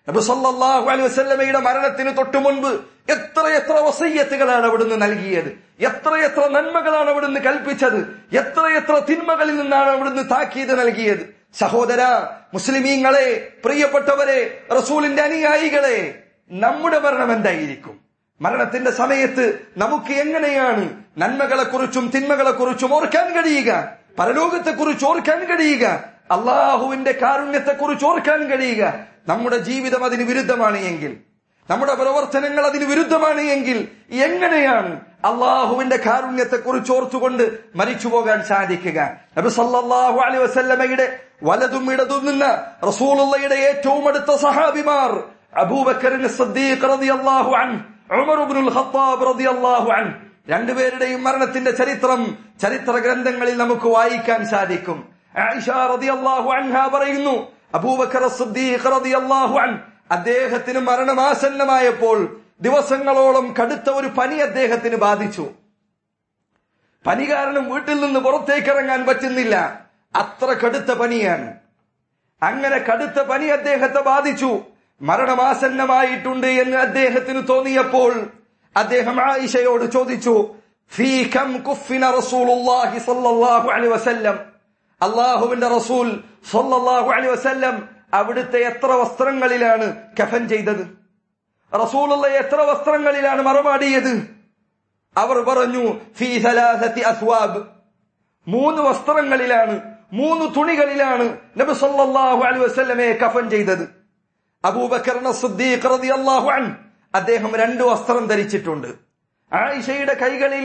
നബി സല്ലല്ലാഹു അലൈഹി വസല്ലമയുടെ മരണത്തിന് തൊട്ടു മുൻപ് എത്ര എത്ര വസയ്യത്തുകളാണ് അവിടുന്ന് നൽകിയത് എത്ര എത്ര നന്മകളാണ് അവിടുന്ന് കൽപ്പിച്ചത് എത്ര എത്ര തിന്മകളിൽ നിന്നാണ് അവിടുന്ന് താക്കീത് നൽകിയത് സഹോദര മുസ്ലിമീങ്ങളെ പ്രിയപ്പെട്ടവരെ റസൂലിന്റെ അനുയായികളെ നമ്മുടെ മരണം എന്തായിരിക്കും മരണത്തിന്റെ സമയത്ത് നമുക്ക് എങ്ങനെയാണ് നന്മകളെക്കുറിച്ചും തിന്മകളെക്കുറിച്ചും ഓർക്കാൻ കഴിയുക പരലോകത്തെക്കുറിച്ച് ഓർക്കാൻ കഴിയുക അള്ളാഹുവിന്റെ കാരുണ്യത്തെക്കുറിച്ച് ഓർക്കാൻ കഴിയുക നമ്മുടെ ജീവിതം അതിന് വിരുദ്ധമാണ് എങ്കിൽ നമ്മുടെ പ്രവർത്തനങ്ങൾ അതിന് വിരുദ്ധമാണ് എങ്കിൽ എങ്ങനെയാണ് അള്ളാഹുവിന്റെ കാരുണ്യത്തെ കുറിച്ച് ഓർത്തുകൊണ്ട് മരിച്ചു പോകാൻ സാധിക്കുക നബി സല്ലല്ലാഹു അലൈഹി വസല്ലമയുടെ വലതും ഇടതും നിന്ന് റസൂലുള്ളയുടെ ഏറ്റവും അടുത്ത സഹാബിമാർ അബൂബക്കറിന് സദ്ദീഖ് റളിയല്ലാഹു അൻഹു ഉമർ ഇബ്നുൽ ഖത്താബ് റളിയല്ലാഹു അൻഹു രണ്ടുപേരുടെയും മരണത്തിന്റെ ചരിത്രം ചരിത്ര ഗ്രന്ഥങ്ങളിൽ നമുക്ക് വായിക്കാൻ സാധിക്കും ആയിഷ റളിയല്ലാഹു അൻഹ പറയുന്നു അബൂബക്കർ സിദ്ദീഖ് റളിയല്ലാഹു അൻഹു അദ്ദേഹത്തിന് മരണമാസന്നമായപ്പോൾ ദിവസങ്ങളോളം കടുത്ത ഒരു പനി അദ്ദേഹത്തിന് ബാധിച്ചു പനി കാരണം വീട്ടിൽ നിന്ന് പുറത്തേക്ക് ഇറങ്ങാൻ പറ്റുന്നില്ല അത്ര കടുത്ത പനിയാണ് അങ്ങനെ കടുത്ത പനി അദ്ദേഹത്തെ ബാധിച്ചു മരണമാസന്നമായിട്ടുണ്ട് എന്ന് അദ്ദേഹത്തിന് തോന്നിയപ്പോൾ അദ്ദേഹം ആയിഷയോട് ചോദിച്ചു ഫീ കം കുഫിന റസൂലുള്ളാഹി സ്വല്ലല്ലാഹു അലൈഹി വസല്ലം അള്ളാഹുവിന്റെ റസൂൽ സ്വല്ലല്ലാഹു അലൈഹി വസല്ലം അവിടുത്തെ എത്ര വസ്ത്രങ്ങളിലാണ് കഫൻ ചെയ്തത് റസൂലുള്ള എത്ര വസ്ത്രങ്ങളിലാണ് മറമാടിയത് അവർ പറഞ്ഞു ഫീ സലാസത്തി അസ്വാബ് മൂന്ന് വസ്ത്രങ്ങളിലാണ് മൂന്ന് തുണികളിലാണ് നബി സല്ലല്ലാഹു അലൈഹി വസല്ലമയെ കഫൻ ചെയ്തത് അബൂബക്കർ സിദ്ദീഖ് റളിയല്ലാഹു അൻഹു അദ്ദേഹം രണ്ട് വസ്ത്രം ധരിച്ചിട്ടുണ്ട് ആയിഷയുടെ കൈകളിൽ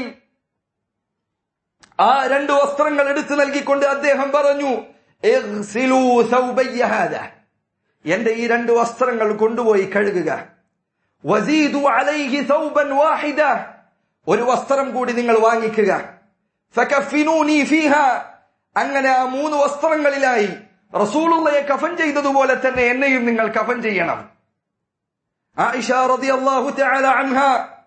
ആ രണ്ട് വസ്ത്രങ്ങൾ എടുത്തു നൽകിക്കൊണ്ട് അദ്ദേഹം പറഞ്ഞു "ഇഗ്സിലൂ സൗബയ്യ ഹാദാ." എന്റെ ഈ രണ്ട് വസ്ത്രങ്ങൾ കൊണ്ടുപോയി കഴുകുക വസീദു അലൈഹി സൗബൻ വാഹിദ ഒരു വസ്ത്രം കൂടി നിങ്ങൾ വാങ്ങിക്കുക ഫകഫിനൂനി ഫീഹ അങ്ങനെ ആ മൂന്ന് വസ്ത്രങ്ങളിലായി റസൂലുള്ളയെ കഫൻ ചെയ്തതുപോലെ തന്നെ എന്നെയും നിങ്ങൾ കഫൻ ചെയ്യണം ആയിഷ റളിയല്ലാഹു തആല അൻഹ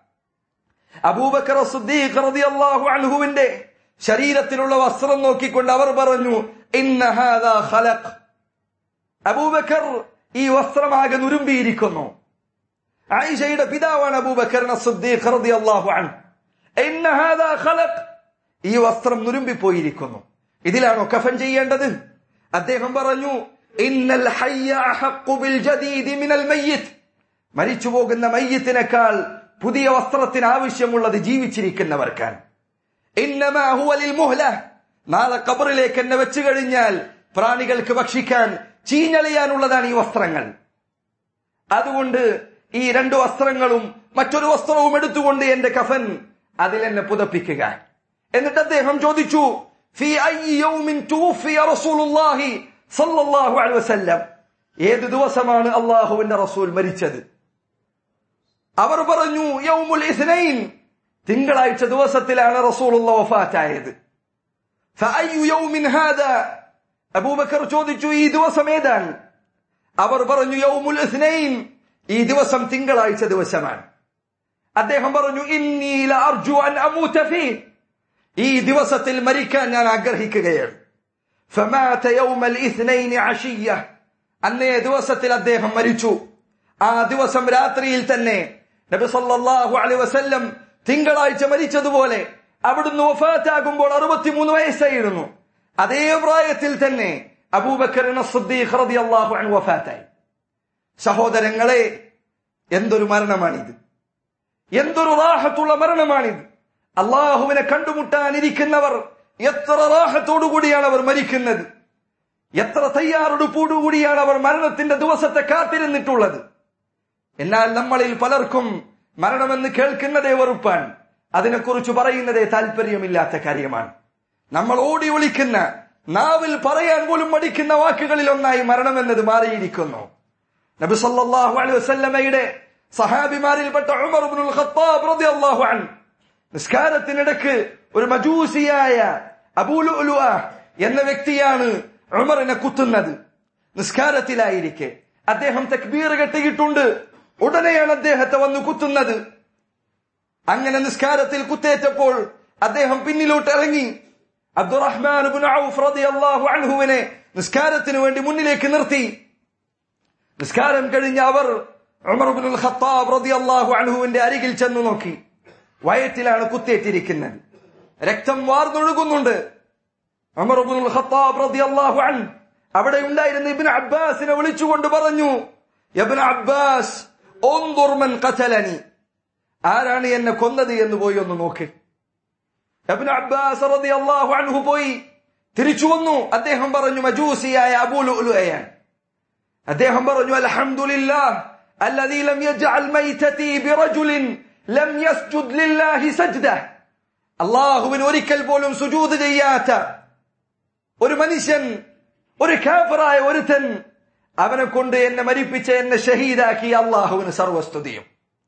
അബൂബക്കർ സിദ്ദീഖ് റളിയല്ലാഹു അൻഹുവിന്റെ ശരീരത്തിലുള്ള വസ്ത്രം നോക്കിക്കൊണ്ട് അവർ പറഞ്ഞു ഇന്ന ഹാദാ ഖലഖ് അബൂബക്കർ ഈ വസ്ത്രമാകെ നുരുമ്പിയിരിക്കുന്നു ആയിഷയുടെ പിതാവാണ് അബൂബക്കർ സിദ്ദീഖ് റളിയല്ലാഹു അൻഹു ഇന്ന ഹാദാ ഖലഖ് ഈ വസ്ത്രം നുരുമ്പിപ്പോയിരിക്കുന്നു ഇതിലാണോ കഫൻ ചെയ്യേണ്ടത് അദ്ദേഹം പറഞ്ഞു ഇന്നൽ ഹയ്യ അഹഖു ബിൽ ജദീദ് മിനൽ മയ്യിത്ത് മരിച്ചു പോകുന്ന മയ്യത്തിനേക്കാൾ പുതിയ വസ്ത്രത്തിന് ആവശ്യമുള്ളത് ജീവിച്ചിരിക്കുന്നവർക്കാണ് ഇന്നമാ ഹുവ ലിൽ മുഹ്ല നാളെ കബറിലേക്ക് എന്നെ വെച്ചു കഴിഞ്ഞാൽ പ്രാണികൾക്ക് ഭക്ഷിക്കാൻ ചീഞ്ഞളിയാനുള്ളതാണ് ഈ വസ്ത്രങ്ങൾ അതുകൊണ്ട് ഈ രണ്ട് വസ്ത്രങ്ങളും മറ്റൊരു വസ്ത്രവും എടുത്തുകൊണ്ട് എന്റെ കഫൻ അതിൽ എന്നെ പുതപ്പിക്കുക എന്നിട്ട് അദ്ദേഹം ചോദിച്ചു ഫി അയ്യി യൗമിൻ തൂഫിയ റസൂലുള്ളാഹി സല്ലല്ലാഹു അലൈഹി വസല്ലം ഏത് ദിവസമാണ് അള്ളാഹുവിന്റെ റസൂൽ മരിച്ചത് അവർ പറഞ്ഞു യൗമുൽ ഇസ്നൈൻ തിങ്കളാഴ്ച ദിവസത്തിലാണ് റസൂലുള്ള വഫാത്തായത് ഫഅയ്യു യൗമിൻ ഹാദാ അബൂബക്കർ ചോദിച്ചു ഈ ദിവസം ഏതാണ് അവർ പറഞ്ഞു യൗമുൽ ഇസ്നൈൻ ഈ ദിവസം തിങ്കളാഴ്ച ദിവസമാണ് അദ്ദേഹം പറഞ്ഞു ഇന്നി ലഅർജു അൻ അമൂത ഫീ ഈ ദിവസത്തിൽ മരിക്കാൻ ഞാൻ ആഗ്രഹിക്കുകയാണ് ഫമാത യൗമൽ ഇസ്നൈൻ അഷിയ്യ അന്നേ ദിവസത്തിൽ അദ്ദേഹം മരിച്ചു ആ ദിവസം രാത്രിയിൽ തന്നെ നബി സല്ലല്ലാഹു അലൈഹി വസല്ലം തിങ്കളാഴ്ച മരിച്ചതുപോലെ അവിടുന്ന് വഫാത്താകുമ്പോൾ അറുപത്തിമൂന്ന് വയസ്സായിരുന്നു അതേ പ്രായത്തിൽ തന്നെ അബൂബക്കറിന് സിദ്ദീഖ് റളിയല്ലാഹു അൻഹു വഫാത്തായി സഹോദരങ്ങളെ എന്തൊരു മരണമാണിത് എന്തൊരു റാഹത്തുള്ള മരണമാണിത് അള്ളാഹുവിനെ കണ്ടുമുട്ടാനിരിക്കുന്നവർ എത്ര റാഹത്തോടുകൂടിയാണ് അവർ മരിക്കുന്നത് എത്ര തയ്യാറെടുപ്പോടുകൂടിയാണ് അവർ മരണത്തിന്റെ ദിവസത്തെ കാത്തിരുന്നിട്ടുള്ളത് എന്നാൽ നമ്മളിൽ പലർക്കും മരണമെന്ന് കേൾക്കുന്നതേ വെറുപ്പാണ് അതിനെക്കുറിച്ച് പറയുന്നതേ താല്പര്യമില്ലാത്ത കാര്യമാണ് നമ്മൾ ഓടി ഒളിക്കുന്ന നാവിൽ പറയാൻ പോലും മടിക്കുന്ന വാക്കുകളിൽ ഒന്നായി മരണമെന്നത് മാറിയിരിക്കുന്നു നബി സല്ലല്ലാഹു അലൈഹി വസല്ലമയുടെ സഹാബിമാരിൽപ്പെട്ട ഉമർ ഇബ്നുൽ ഖത്താബ് റളിയല്ലാഹു അൻഹു നിസ്കാരത്തിനിടക്ക് ഒരു മജൂസിയായ അബൂലുഅ എന്ന വ്യക്തിയാണ് ഉമറിനെ കുത്തുന്നത് നിസ്കാരത്തിലായിരിക്കെ അദ്ദേഹം തക്ബീർ കെട്ടിയിട്ടുണ്ട് ഉടനെയാണ് അദ്ദേഹത്തെ വന്ന് കുത്തുന്നത് അങ്ങനെ നിസ്കാരത്തിൽ കുത്തേറ്റപ്പോൾ അദ്ദേഹം പിന്നിലോട്ട് ഇറങ്ങി അബ്ദുറഹ്മാൻ ഇബ്നു ഔഫ് റളിയല്ലാഹു അൻഹുവിനെ നിസ്കാരത്തിന് വേണ്ടി മുന്നിലേക്ക് നിർത്തി നിസ്കാരം കഴിഞ്ഞ് അവർ ഉമർബുൽ ഖത്താബ് റളിയല്ലാഹു അൻഹുവിന്റെ അരികിൽ ചെന്നു നോക്കി വയറ്റിലാണ് കുത്തേറ്റിരിക്കുന്നത് രക്തം വാർന്നൊഴുകുന്നുണ്ട് ഉമർബുൽ ഖത്താബ് റളിയല്ലാഹു അൻഹു അവിടെ ഉണ്ടായിരുന്ന ഇബ്നു അബ്ബാസിനെ വിളിച്ചുകൊണ്ട് പറഞ്ഞു ഇബ്നു അബ്ബാസ് ഉൻദുർ മൻ ഖതലനി ആരാണ് എന്നെ കൊന്നത് എന്ന് പോയി ഒന്ന് നോക്ക് ഇബ്നു അബ്ബാസ് റളിയല്ലാഹു അൻഹു പോയി തിരിച്ചു വന്നു അദ്ദേഹം പറഞ്ഞു മജൂസിയായ അബൂ ലുഅലുഅയാണ് അദ്ദേഹം പറഞ്ഞു അൽഹംദുലില്ലാഹ് الذي لم يجعل ميتتي برجل لم يسجد لله سجده അള്ളാഹുവിന് ഒരിക്കൽ പോലും സുജൂത് ചെയ്യാത്ത ഒരു മനുഷ്യൻ ഒരു കാഫറായ ഒരുത്തൻ അവനെ കൊണ്ട് എന്നെ മരിപ്പിച്ച എന്നെ ഷഹീദാക്കി അള്ളാഹുവിന് സർവസ്തുതിയും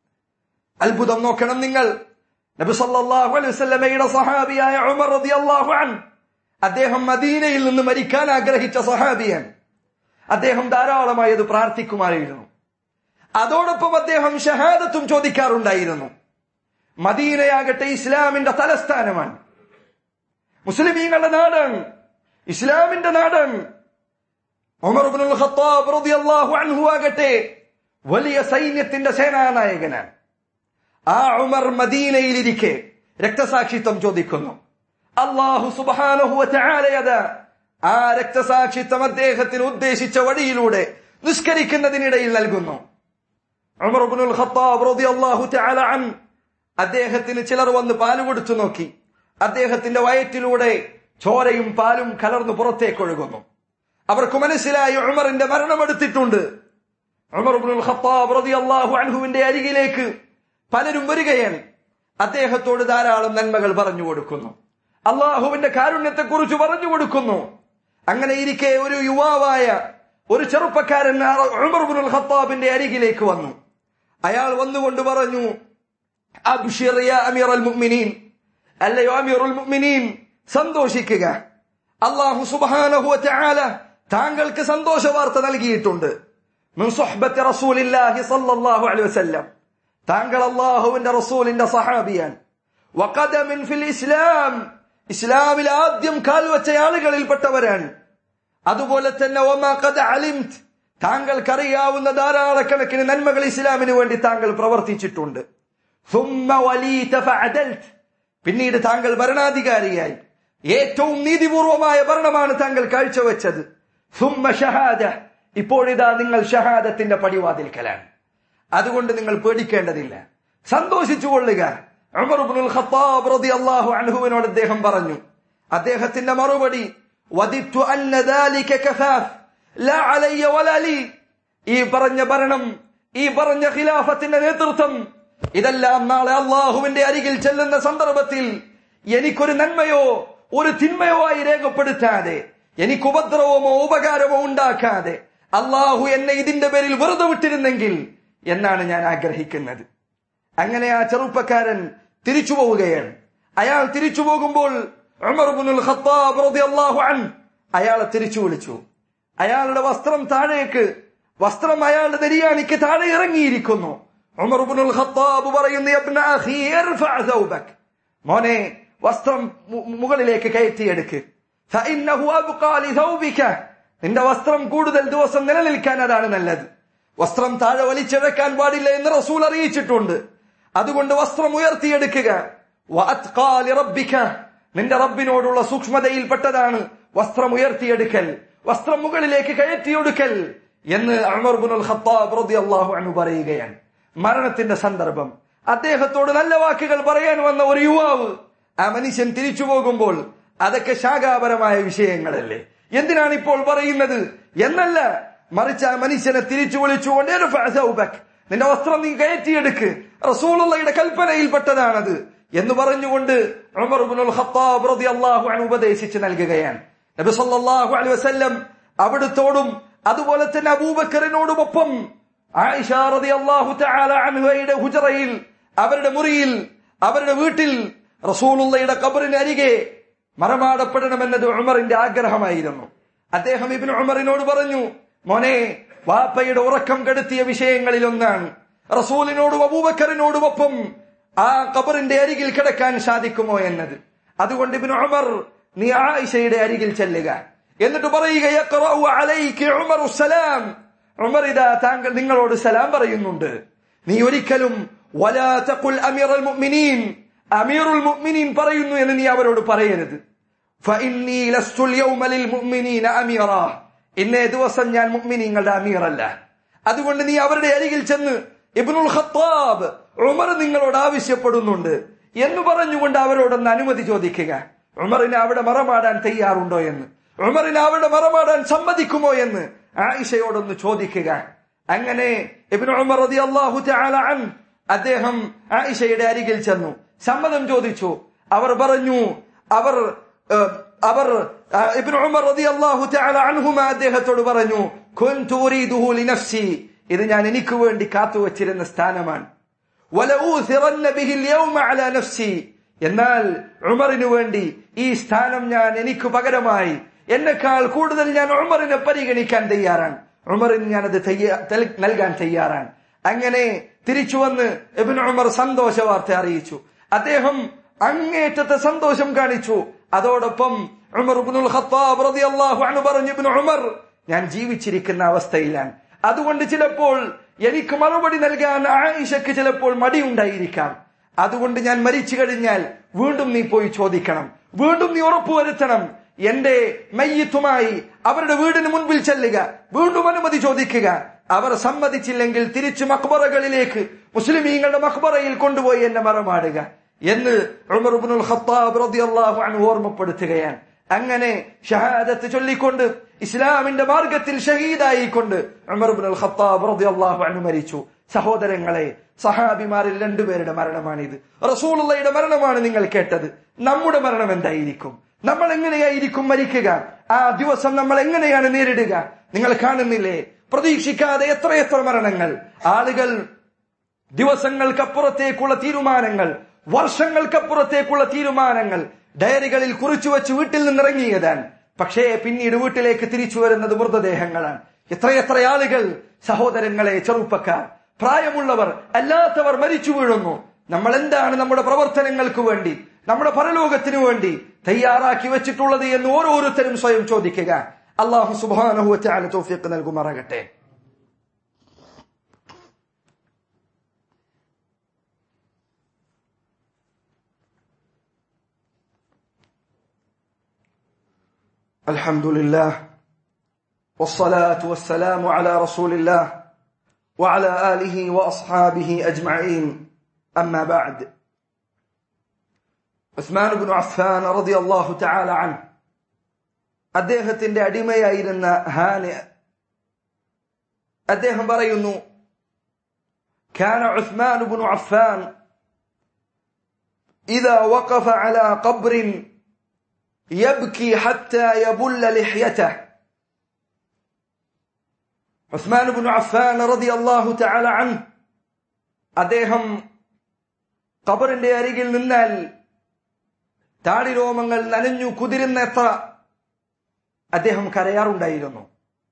അത്ഭുതം നോക്കണം നിങ്ങൾ നബി സല്ലല്ലാഹു അലൈഹി വസല്ലമയുടെ സഹാബിയായ ഉമർ റളിയല്ലാഹു അൻഹു അദ്ദേഹം മദീനയിൽ നിന്ന് മരിക്കാൻ ആഗ്രഹിച്ച സഹാബിയാണ് അദ്ദേഹം ധാരാളമായി അത് പ്രാർത്ഥിക്കുമായിരുന്നു അതോടൊപ്പം അദ്ദേഹം ഷഹാദത്തും ചോദിക്കാറുണ്ടായിരുന്നു മദീനയാകട്ടെ ഇസ്ലാമിന്റെ തലസ്ഥാനമാണ് മുസ്ലിമീങ്ങളുടെ നാടാണ് ഇസ്ലാമിന്റെ നാടാണ് ഉമർ ഇബ്നുൽ ഖത്താബ് റളിയല്ലാഹു അൻഹു ആകട്ടെ വലിയ സൈന്യത്തിന്റെ സേനാനായകനാണ് ആ ഉമർ മദീനയിലിരിക്കെ രക്തസാക്ഷിത്വം ചോദിക്കുന്നു അള്ളാഹു സുബ്ഹാനഹു വതആലയത ആ രക്തസാക്ഷിത്വം അദ്ദേഹത്തിന് ഉദ്ദേശിച്ച വഴിയിലൂടെ നിസ്കരിക്കുന്നതിനിടയിൽ നൽകുന്നു ഉമർ ഇബ്നുൽ ഖത്താബ് റളിയല്ലാഹു തആല അൻ അദ്ദേഹത്തിന് ചിലർ വന്ന് പാല് കൊടുത്തു നോക്കി അദ്ദേഹത്തിന്റെ വയറ്റിലൂടെ ചോരയും പാലും കലർന്നു പുറത്തേക്ക് ഒഴുകുന്നു അവർക്ക് മനസ്സിലായി ഉമറിന്റെ മരണമെടുത്തിട്ടുണ്ട് ഉമർ ഇബ്നുൽ ഖത്താബ് റളിയല്ലാഹു അൻഹുവിന്റെ അരികിലേക്ക് പലരും വരികയാണ് അദ്ദേഹത്തോട് ധാരാളം നന്മകൾ പറഞ്ഞു കൊടുക്കുന്നു അള്ളാഹുവിന്റെ കാരുണ്യത്തെക്കുറിച്ച് പറഞ്ഞു കൊടുക്കുന്നു അങ്ങനെ ഇരിക്കെ ഒരു യുവാവായ ഒരു ചെറുപ്പക്കാരൻ ഉമർ ഇബ്നുൽ ഖത്താബിന്റെ അരികിലേക്ക് വന്നു അയാൾ വന്നുകൊണ്ട് പറഞ്ഞു അബ്ഷിർ യാ അമീറൽ മുഅ്മിനീൻ അല്ലയോ അമീറുൽ മുഅ്മിനീൻ സന്തോഷിക്കുക അല്ലാഹു സുബ്ഹാനഹു വതആല താങ്കൾക്ക് സന്തോഷ വാർത്ത നൽകിയിട്ടുണ്ട് മിൻ സുഹ്ബത്തി റസൂലില്ലാഹി സ്വല്ലല്ലാഹു അലൈഹി വസല്ലം താങ്കൾ അല്ലാഹുവിന്റെ റസൂലിന്റെ സഹാബിയാണ് വഖദമിൻ ഫിൽ ഇസ്ലാം ഇസ്ലാമിൽ ആദ്യം കാൽവച്ച ആളുകളിൽപ്പെട്ടവരാണ് അതുപോലെ തന്നെ ഒമാ ഖദ് അലിംത് താങ്കൾക്കറിയാവുന്ന ധാരാളക്കണക്കിന് നന്മകൾ ഇസ്ലാമിന് വേണ്ടി താങ്കൾ പ്രവർത്തിച്ചിട്ടുണ്ട് ثم وليت فعدلت പിന്നീട് താങ്കൾ ഭരണാധികാരിയായി ഏറ്റവും നീതിപൂർവമായ ഭരണമാണ് താങ്കൾ കാഴ്ചവെച്ചത് ثم ഷഹാദ ഇപ്പോഴിതാ നിങ്ങൾ ഷഹാദത്തിന്റെ പടിവാതിൽക്കലാണ് അതുകൊണ്ട് നിങ്ങൾ പേടിക്കേണ്ടതില്ല സന്തോഷിച്ചു കൊള്ളുക ഉമർ ഇബ്നുൽ ഖത്താബ് റളിയല്ലാഹു അൻഹുവിനോട് അദ്ദേഹം പറഞ്ഞു അദ്ദേഹത്തിന്റെ മറുപടി വദിത്തു അന്ന ദാലിക കഫാഫ് ലാ അലയ്യ വലാ ലി ഈ പറഞ്ഞ ഭരണം ഈ പറഞ്ഞ ഖിലാഫത്തിന്റെ നേതൃത്വം ഇതെല്ലാം നാളെ അള്ളാഹുവിന്റെ അരികിൽ ചെല്ലുന്ന സന്ദർഭത്തിൽ എനിക്കൊരു നന്മയോ ഒരു തിന്മയോ ആയി രേഖപ്പെടുത്താതെ എനിക്ക് ഉപദ്രവമോ ഉപകാരമോ ഉണ്ടാക്കാതെ അള്ളാഹു എന്നെ ഇതിന്റെ പേരിൽ വെറുതെ വിട്ടിരുന്നെങ്കിൽ എന്നാണ് ഞാൻ ആഗ്രഹിക്കുന്നത് അങ്ങനെ ആ ചെറുപ്പക്കാരൻ തിരിച്ചു പോവുകയാണ് അയാൾ തിരിച്ചു പോകുമ്പോൾ ഉമർ ഇബ്നുൽ ഖത്താബ് റളിയല്ലാഹു അൻഹു അയാളെ തിരിച്ചു വിളിച്ചു അയാളുടെ വസ്ത്രം താഴേക്ക് വസ്ത്രം അയാളുടെ നെരിയാണിക്ക് താഴെ ഇറങ്ങിയിരിക്കുന്നു ഉമർ ഇബ്നുൽ ഖത്താബ് പറയുന്നു യബ്ന അഖി ഇർഫഅ ഥൗബക് മോനെ വസ്ത്രം മു- മുകളിലേക്ക് കയറ്റിയെടുക്ക് ഫഇന്നഹു അബ്ഖാ ലിഥൗബിക നിന്റെ വസ്ത്രം കൂടുതൽ ദിവസം നിലനിൽക്കാൻ അതാണ് നല്ലത് വസ്ത്രം താഴെ വലിച്ചിഴക്കാൻ പാടില്ല എന്ന് റസൂൽ അറിയിച്ചിട്ടുണ്ട് അതുകൊണ്ട് വസ്ത്രം ഉയർത്തിയെടുക്കുക വഅത്ഖാ ലിറബ്ബിക നിന്റെ റബ്ബിനോടുള്ള സൂക്ഷ്മതയിൽപ്പെട്ടതാണ് വസ്ത്രം ഉയർത്തിയെടുക്കൽ വസ്ത്രം മുകളിലേക്ക് കയറ്റിയെടുക്കൽ എന്ന് ഉമർ ഇബ്നുൽ ഖത്താബ് റളിയല്ലാഹു അൻഹു പറയുകയാണ് മരണത്തിന്റെ സന്ദർഭം അദ്ദേഹത്തോട് നല്ല വാക്കുകൾ പറയാൻ വന്ന ഒരു യുവാവ് ആ മനുഷ്യൻ തിരിച്ചു പോകുമ്പോൾ അതൊക്കെ ശാഖാപരമായ വിഷയങ്ങളല്ലേ എന്തിനാണ് ഇപ്പോൾ പറയുന്നത് എന്നല്ല മറിച്ച് ആ മനുഷ്യനെ തിരിച്ചു വിളിച്ചുകൊണ്ട് "ഇർഫഅ ഥൗബക്." നിന്റെ വസ്ത്രം നീ കയറ്റിയെടുക്ക് റസൂലുള്ളയുടെ കൽപ്പനയിൽപ്പെട്ടതാണത് എന്ന് പറഞ്ഞുകൊണ്ട് ഉമർ ഇബ്നുൽ ഖത്താബ് റളിയല്ലാഹു അൻഹു ഉപദേശിച്ച് നൽകുകയാണ് നബി സല്ലല്ലാഹു അലൈഹി വസല്ലം അവിടുത്തോടും അതുപോലെ തന്നെ അബൂബക്കറിനോടുമൊപ്പം ആയിഷ റളിയല്ലാഹു തആല അൻഹയുടെ ഹുജറയിൽ അവരുടെ മുറിയിൽ അവരുടെ വീട്ടിൽ റസൂലുള്ളയുടെ ഖബറിന് അരികെ മറമാടപ്പെടണമെന്നത് ഉമറിന്റെ ആഗ്രഹമായിരുന്നു അദ്ദേഹം ഇബ്നു ഉമറിനോട് പറഞ്ഞു മോനെ വാപ്പയുടെ ഉറക്കം കെടുത്തിയ വിഷയങ്ങളിൽ ഒന്നാണ് റസൂലിനോടും അബൂബക്കറിനോടുമൊപ്പം ആ ഖബറിന്റെ അരികിൽ കിടക്കാൻ സാധിക്കുമോ എന്നത് അതുകൊണ്ട് ഇബ്നു ഉമർ നീ ആയിഷയുടെ അരികിൽ ചെല്ലുക എന്നിട്ട് പറയുക "യഖറഉ അലൈക ഉമറു സലാം ഉമർ ഇതാ താങ്കൾ നിങ്ങളോട് സലാം പറയുന്നുണ്ട് നീ ഒരിക്കലും വലാ തഖുൽ അമീറുൽ മുഅ്മിനീൻ അമീറുൽ മുഅ്മിനീൻ പറയുന്നു എന്ന് നീ അവരോട് പറയരുത് ഫഇന്നീ ലസ്തു اليوم للمؤمنين അമീറാ ഇന്നേ ദിവസം ഞാൻ മുഅ്മിനീങ്ങളുടെ അമീറല്ല അതുകൊണ്ട് നീ അവരുടെ അരികിൽ ചെന്ന് ഇബ്നുൽ ഖത്താബ് ഉമർ നിങ്ങളോട് ആവശ്യപ്പെടുന്നുണ്ട് എന്ന് പറഞ്ഞുകൊണ്ട് അവരോടൊന്ന് അനുമതി ചോദിക്കുക ഉമറിന് അവിടെ മറമാടാൻ തയ്യാറുണ്ടോ എന്ന് ഉമറിന് അവിടെ മറമാടാൻ സമ്മതിക്കുമോ എന്ന് ആയിഷയോടൊന്ന് ചോദിക്കുക അങ്ങനെ ഇബ്നു ഉമർ റളിയല്ലാഹു തആല അൻ അദ്ദേഹം ആയിഷയുടെ അരികിൽ ചെന്നു സമ്മതം ചോദിച്ചു അവർ പറഞ്ഞു അവർ ഏഹ്, അവർ ആ, ഇബ്നു ഉമർ റളിയല്ലാഹു തആല അൻഹുമ അദ്ദേഹത്തോട് പറഞ്ഞു കുൻതു ഉരീദുഹു ലിനഫ്സി ഇത് ഞാൻ എനിക്ക് വേണ്ടി കാത്തുവച്ചിരുന്ന സ്ഥാനമാണ് വലഊസിറന്ന ബിഹിൽ യൗമ അലാ നഫ്സി എന്നാൽ ഉമറിനു വേണ്ടി ഈ സ്ഥാനം ഞാൻ എനിക്ക് പകരമായി എന്നെക്കാൾ കൂടുതൽ ഞാൻ ഉമറിനെ പരിഗണിക്കാൻ തയ്യാറാണ് ഉമറിന് ഞാനത് തയ്യാ- തൽ- നൽകാൻ തയ്യാറാണ് അങ്ങനെ തിരിച്ചു വന്ന് ഇബ്നു ഉമർ സന്തോഷ വാർത്ത അറിയിച്ചു അദ്ദേഹം അങ്ങേറ്റത്തെ സന്തോഷം കാണിച്ചു അതോടൊപ്പം ഉമർ ഇബ്നുൽ ഖത്താബ് റളിയല്ലാഹു അൻഹു പറഞ്ഞു ഇബ്നു ഉമർ ഞാൻ ജീവിച്ചിരിക്കുന്ന അവസ്ഥയിലാണ് അതുകൊണ്ട് ചിലപ്പോൾ എനിക്ക് മറുപടി നൽകാൻ ആയിഷക്ക് ചിലപ്പോൾ മടിയുണ്ടായിരിക്കാം അതുകൊണ്ട് ഞാൻ മരിച്ചു കഴിഞ്ഞാൽ വീണ്ടും നീ പോയി ചോദിക്കണം വീണ്ടും നീ ഉറപ്പുവരുത്തണം എന്റെ മയ്യത്തുമായി അവരുടെ വീടിന് മുൻപിൽ ചെല്ലുക വീണ്ടും അനുമതി ചോദിക്കുക അവർ സമ്മതിച്ചില്ലെങ്കിൽ തിരിച്ചു മക്ബറകളിലേക്ക് മുസ്ലിമീങ്ങളുടെ മക്ബറയിൽ കൊണ്ടുപോയി എന്നെ മറമാടുക എന്ന് ഉമർ ഇബ്നുൽ ഖത്താബ് റളിയല്ലാഹു അൻഹു ഓർമ്മപ്പെടുത്തുകയാണ് അങ്ങനെ ഷഹാദത്ത് ചൊല്ലിക്കൊണ്ട് ഇസ്ലാമിന്റെ മാർഗത്തിൽ ഷഹീദായിക്കൊണ്ട് ഉമർ ഇബ്നുൽ ഖത്താബ് റളിയല്ലാഹു അൻഹു മരിച്ചു സഹോദരങ്ങളെ സഹാബിമാരിൽ രണ്ടുപേരുടെ മരണമാണിത് റസൂലുള്ളയുടെ മരണമാണ് നിങ്ങൾ കേട്ടത് നമ്മുടെ മരണം എന്തായിരിക്കും നമ്മൾ എങ്ങനെയായിരിക്കും മരിക്കുക ആ ദിവസം നമ്മൾ എങ്ങനെയാണ് നേരിടുക നിങ്ങൾ കാണുന്നില്ലേ പ്രതീക്ഷിക്കാതെ എത്രയെത്ര മരണങ്ങൾ ആളുകൾ ദിവസങ്ങൾക്കപ്പുറത്തേക്കുള്ള തീരുമാനങ്ങൾ വർഷങ്ങൾക്കപ്പുറത്തേക്കുള്ള തീരുമാനങ്ങൾ ഡയറികളിൽ കുറിച്ചു വെച്ച് വീട്ടിൽ നിന്നിറങ്ങിയതാണ് പക്ഷേ പിന്നീട് വീട്ടിലേക്ക് തിരിച്ചു വരുന്നത് മൃതദേഹങ്ങളാണ് എത്രയെത്ര ആളുകൾ സഹോദരങ്ങളെ ചെറുപ്പക്കാർ പ്രായമുള്ളവർ അല്ലാത്തവർ മരിച്ചു വീഴുന്നു നമ്മൾ എന്താണ് നമ്മുടെ പ്രവർത്തനങ്ങൾക്ക് വേണ്ടി നമ്മുടെ പരലോകത്തിനു വേണ്ടി തയ്യാറാക്കി വെച്ചിട്ടുള്ളത് എന്ന് ഓരോരുത്തരും സ്വയം ചോദിക്കുക അള്ളാഹു സുബാനഹുവറ്റാല തോഫിക്ക് നൽകുമാറാകട്ടെ الحمد لله والصلاة والسلام على رسول الله وعلى آله وأصحابه أجمعين أما بعد ഉസ്മാൻ ബിൻ അഫ്ഫാൻ റളിയല്ലാഹു തആല അൻ അദ്ദേഹത്തിന്റെ അടിമയായിരുന്ന ഹാന് അദ്ദേഹം പറയുന്നു كان عثمان بن عفان إذا وقف على قبر يبكي حتى يبل لحيته ഉസ്മാൻ ബിൻ അഫ്ഫാൻ റളിയല്ലാഹു തആല അൻ അദ്ദേഹം ഖബറിന്റെ അരികിൽ നിന്നാൽ താടിരോമങ്ങൾ നനഞ്ഞു കുതിരുന്ന എത്ര അദ്ദേഹം കരയാറുണ്ടായിരുന്നു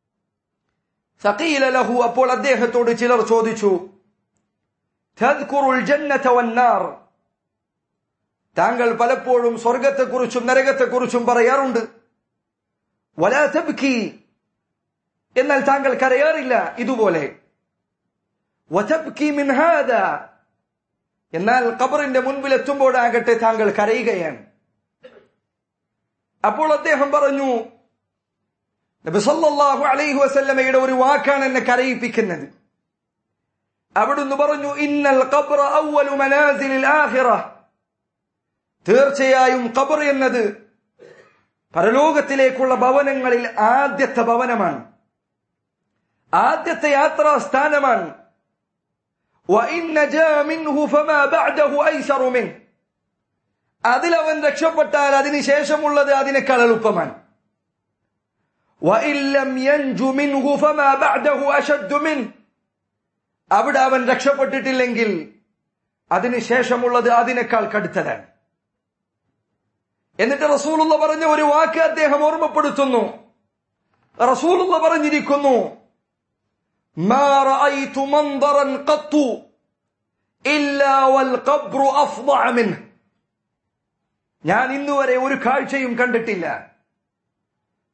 സഖീല ലഹു അപ്പോൾ അദ്ദേഹത്തോട് ചിലർ ചോദിച്ചു തദ്കുറുൽ ജന്നത വന്നാർ താങ്കൾ പലപ്പോഴും സ്വർഗത്തെക്കുറിച്ചും നരകത്തെക്കുറിച്ചും പറയാറുണ്ട് വലാ തബ്കി എന്നാൽ താങ്കൾ കരയാറില്ല ഇതുപോലെ വതബ്കി മിൻ ഹാദാ എന്നാൽ ഖബറിന്റെ മുൻപിൽ എത്തുമ്പോഴാകട്ടെ താങ്കൾ കരയുകയാണ് അപ്പോൾ അദ്ദേഹം പറഞ്ഞു നബി സല്ലല്ലാഹു അലൈഹി വസല്ലമയുടെ ഒരു വാക്കാണ് എന്നെ കരയിപ്പിക്കുന്നത് അവിടുന്ന് പറഞ്ഞു ഇന്നൽ ഖബ്റ അവ്വലു മനാസിലിൽ ആഖിറ തീർച്ചയായും ഖബർ എന്നത് പരലോകത്തിലേക്കുള്ള ഭവനങ്ങളിൽ ആദ്യത്തെ ഭവനമാണ് ആദ്യത്തെ യാത്രാ സ്ഥാനമാണ് وإن نجا منه فما بعده أيسر منه അതിലവൻ രക്ഷപ്പെട്ടാൽ അതിനുശേഷമുള്ളത് അതിനേക്കാൾ എളുപ്പമാണ് وإن لم ينج منه فما بعده أشد منه അവിടെ അവൻ രക്ഷപ്പെട്ടിട്ടില്ലെങ്കിൽ അതിനുശേഷമുള്ളത് അതിനേക്കാൾ കടുത്തതാണ് എന്നിട്ട് റസൂലുള്ള പറഞ്ഞ ഒരു വാക്ക് അദ്ദേഹം ഓർമ്മപ്പെടുത്തുന്നു റസൂലുള്ള പറഞ്ഞിരിക്കുന്നു ما رأيت منظرا قط إلا والقبر أفظع منه ഞാൻ ഇന്നുവരെ ഒരു കാഴ്ചയും കണ്ടിട്ടില്ല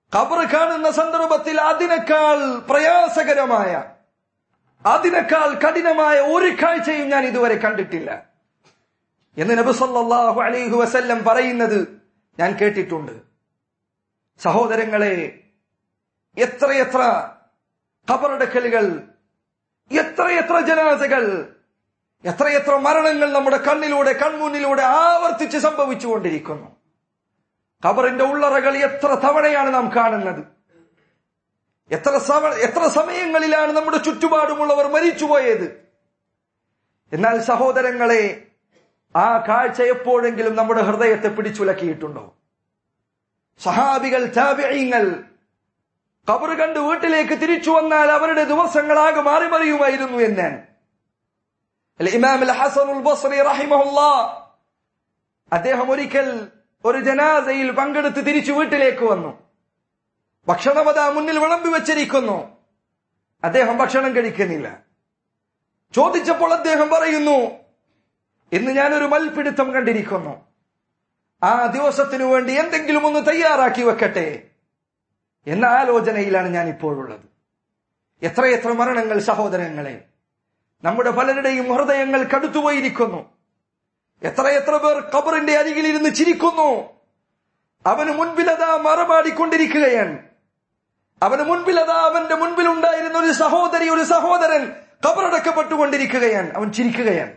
ഖബർ കാണുന്ന സന്ദർഭത്തിൽ അതിനേക്കാൾ പ്രയാസകരമായ അതിനേക്കാൾ കഠിനമായ ഒരു കാഴ്ചയും ഞാൻ ഇതുവരെ കണ്ടിട്ടില്ല എന്ന് നബി സല്ലല്ലാഹു അലൈഹി വസല്ലം പറയുന്നത് ഞാൻ കേട്ടിട്ടുണ്ട് സഹോദരങ്ങളെ എത്രയെത്ര ഖബറടക്കലുകൾ എത്രയെത്ര ജനാസകൾ എത്രയെത്ര മരണങ്ങൾ നമ്മുടെ കണ്ണിലൂടെ കൺമുന്നിലൂടെ ആവർത്തിച്ച് സംഭവിച്ചുകൊണ്ടിരിക്കുന്നു ഖബറിന്റെ ഉള്ളറകൾ എത്ര തവണയാണ് നാം കാണുന്നത് എത്ര സമ- എത്ര സമയങ്ങളിലാണ് നമ്മുടെ ചുറ്റുപാടുമുള്ളവർ മരിച്ചുപോയത് എന്നാൽ സഹോദരങ്ങളെ ആ കാഴ്ച എപ്പോഴെങ്കിലും നമ്മുടെ ഹൃദയത്തെ പിടിച്ചുലക്കിയിട്ടുണ്ടോ സഹാബികൾ താബിഈങ്ങൾ ഖബർ കണ്ട് വീട്ടിലേക്ക് തിരിച്ചു വന്നാൽ അവരുടെ ദിവസങ്ങളാകെ മാറി മറിയുമായിരുന്നു എന്ന് അൽ ഇമാം അൽ ഹസനുൽ ബസ്രി റഹിമഹുല്ലാ അദ്ദേഹം ഒരിക്കൽ ഒരു ജനാസയിൽ പങ്കെടുത്ത് തിരിച്ചു വീട്ടിലേക്ക് വന്നു ഭക്ഷണമത മുന്നിൽ വിളമ്പി വെച്ചിരിക്കുന്നു അദ്ദേഹം ഭക്ഷണം കഴിക്കുന്നില്ല ചോദിച്ചപ്പോൾ അദ്ദേഹം പറയുന്നു ഇന്ന് ഞാനൊരു മൽപിടുത്തം കണ്ടിരിക്കുന്നു ആ ദിവസത്തിനു വേണ്ടി എന്തെങ്കിലും ഒന്ന് തയ്യാറാക്കി വെക്കട്ടെ എന്ന ആലോചനയിലാണ് ഞാൻ ഇപ്പോഴുള്ളത് എത്രയെത്ര മരണങ്ങൾ സഹോദരങ്ങളെ നമ്മുടെ പലരുടെയും ഹൃദയങ്ങൾ കടുത്തുപോയിരിക്കുന്നു എത്രയെത്ര പേർ ഖബറിന്റെ അരികിൽ ഇരുന്ന് ചിരിക്കുന്നു അവന് മുൻപിലതാ മറമാടിക്കൊണ്ടിരിക്കുകയാണ് അവന് മുൻപിലതാ അവന്റെ മുൻപിൽ ഉണ്ടായിരുന്ന ഒരു സഹോദരി ഒരു സഹോദരൻ ഖബറടക്കപ്പെട്ടുകൊണ്ടിരിക്കുകയാണ് അവൻ ചിരിക്കുകയാണ്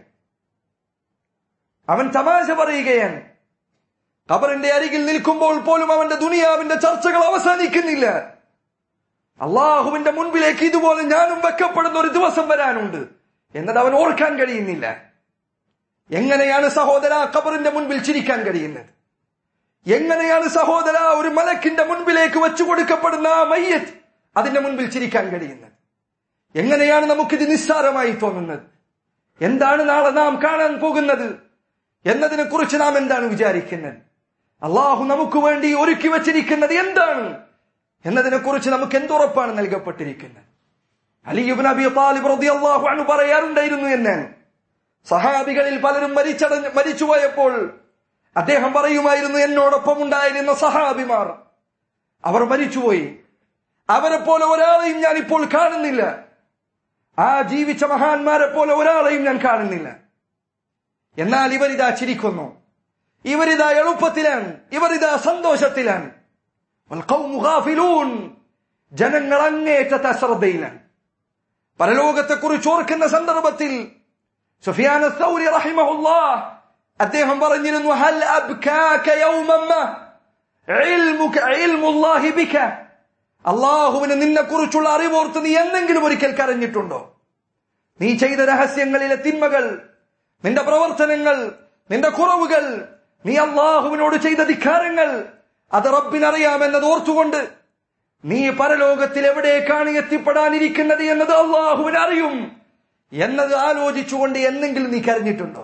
അവൻ തമാശ പറയുകയാണ് ഖബറിന്റെ അരികിൽ നിൽക്കുമ്പോൾ പോലും അവന്റെ ദുനിയാവിന്റെ ചർച്ചകൾ അവസാനിക്കുന്നില്ല അള്ളാഹുവിന്റെ മുൻപിലേക്ക് ഇതുപോലെ ഞാനും വെക്കപ്പെടുന്ന ഒരു ദിവസം വരാനുണ്ട് എന്നത് അവൻ ഓർക്കാൻ കഴിയുന്നില്ല എങ്ങനെയാണ് സഹോദര ഖബറിന്റെ മുൻപിൽ ചിരിക്കാൻ കഴിയുന്നത് എങ്ങനെയാണ് സഹോദര ഒരു മലക്കിന്റെ മുൻപിലേക്ക് വെച്ചു കൊടുക്കപ്പെടുന്ന ആ മയ്യത്ത് അതിന്റെ മുൻപിൽ ചിരിക്കാൻ കഴിയുന്നത് എങ്ങനെയാണ് നമുക്കിത് നിസ്സാരമായി തോന്നുന്നത് എന്താണ് നാളെ നാം കാണാൻ പോകുന്നത് എന്നതിനെ കുറിച്ച് നാം എന്താണ് വിചാരിക്കുന്നത് അള്ളാഹു നമുക്ക് വേണ്ടി ഒരുക്കി വച്ചിരിക്കുന്നത് എന്താണ് എന്നതിനെ കുറിച്ച് നമുക്ക് എന്തുറപ്പാണ് നൽകപ്പെട്ടിരിക്കുന്നത് അലിയുബ് നബി താലിബ് റളിയല്ലാഹു അൻഹു പറയാറുണ്ടായിരുന്നു എന്ന് സഹാബികളിൽ പലരും മരിച്ചടഞ്ഞ് മരിച്ചുപോയപ്പോൾ അദ്ദേഹം പറയുമായിരുന്നു എന്നോടൊപ്പം ഉണ്ടായിരുന്ന സഹാബിമാർ അവർ മരിച്ചുപോയി അവരെ പോലെ ഒരാളെയും ഞാൻ ഇപ്പോൾ കാണുന്നില്ല ആ ജീവിച്ച മഹാന്മാരെ പോലെ ഒരാളെയും ഞാൻ കാണുന്നില്ല എന്നാൽ ഇവരിതാ ചിരിക്കുന്നു ഇവരിതാ എളുപ്പത്തിലാണ് ഇവരിതാ സന്തോഷത്തിലാണ് വൽഖൗമു ഗാഫിലൂൻ. ജനങ്ങൾ അങ്ങേറ്റത്തെ അശ്രദ്ധയിലാണ് പരലോകത്തെ കുറിച്ച് ഓർക്കുന്ന സന്ദർഭത്തിൽ സുഫിയാൻ സൗരി റഹിമഹുല്ലാ അദ്ദേഹം പറഞ്ഞിരുന്നു ഹൽ അബ്കാക യൗമമ്മ ഇൽമുക ഇൽമുല്ലാഹി ബിക അള്ളാഹുവിന് നിന്നെ കുറിച്ചുള്ള അറിവോർത്ത് നീ എന്തെങ്കിലും ഒരിക്കൽ കരഞ്ഞിട്ടുണ്ടോ നീ ചെയ്ത രഹസ്യങ്ങളിലെ തിന്മകൾ നിന്റെ പ്രവർത്തനങ്ങൾ നിന്റെ കുറവുകൾ നീ അള്ളാഹുവിനോട് ചെയ്ത ധിക്കാരങ്ങൾ അത് റബ്ബിനറിയാമെന്നത് ഓർത്തുകൊണ്ട് നീ പരലോകത്തിൽ എവിടേക്കാണ് എത്തിപ്പെടാനിരിക്കുന്നത് എന്നത് അള്ളാഹുവിന് അറിയും എന്നത് ആലോചിച്ചുകൊണ്ട് എന്തെങ്കിലും നീ കരഞ്ഞിട്ടുണ്ടോ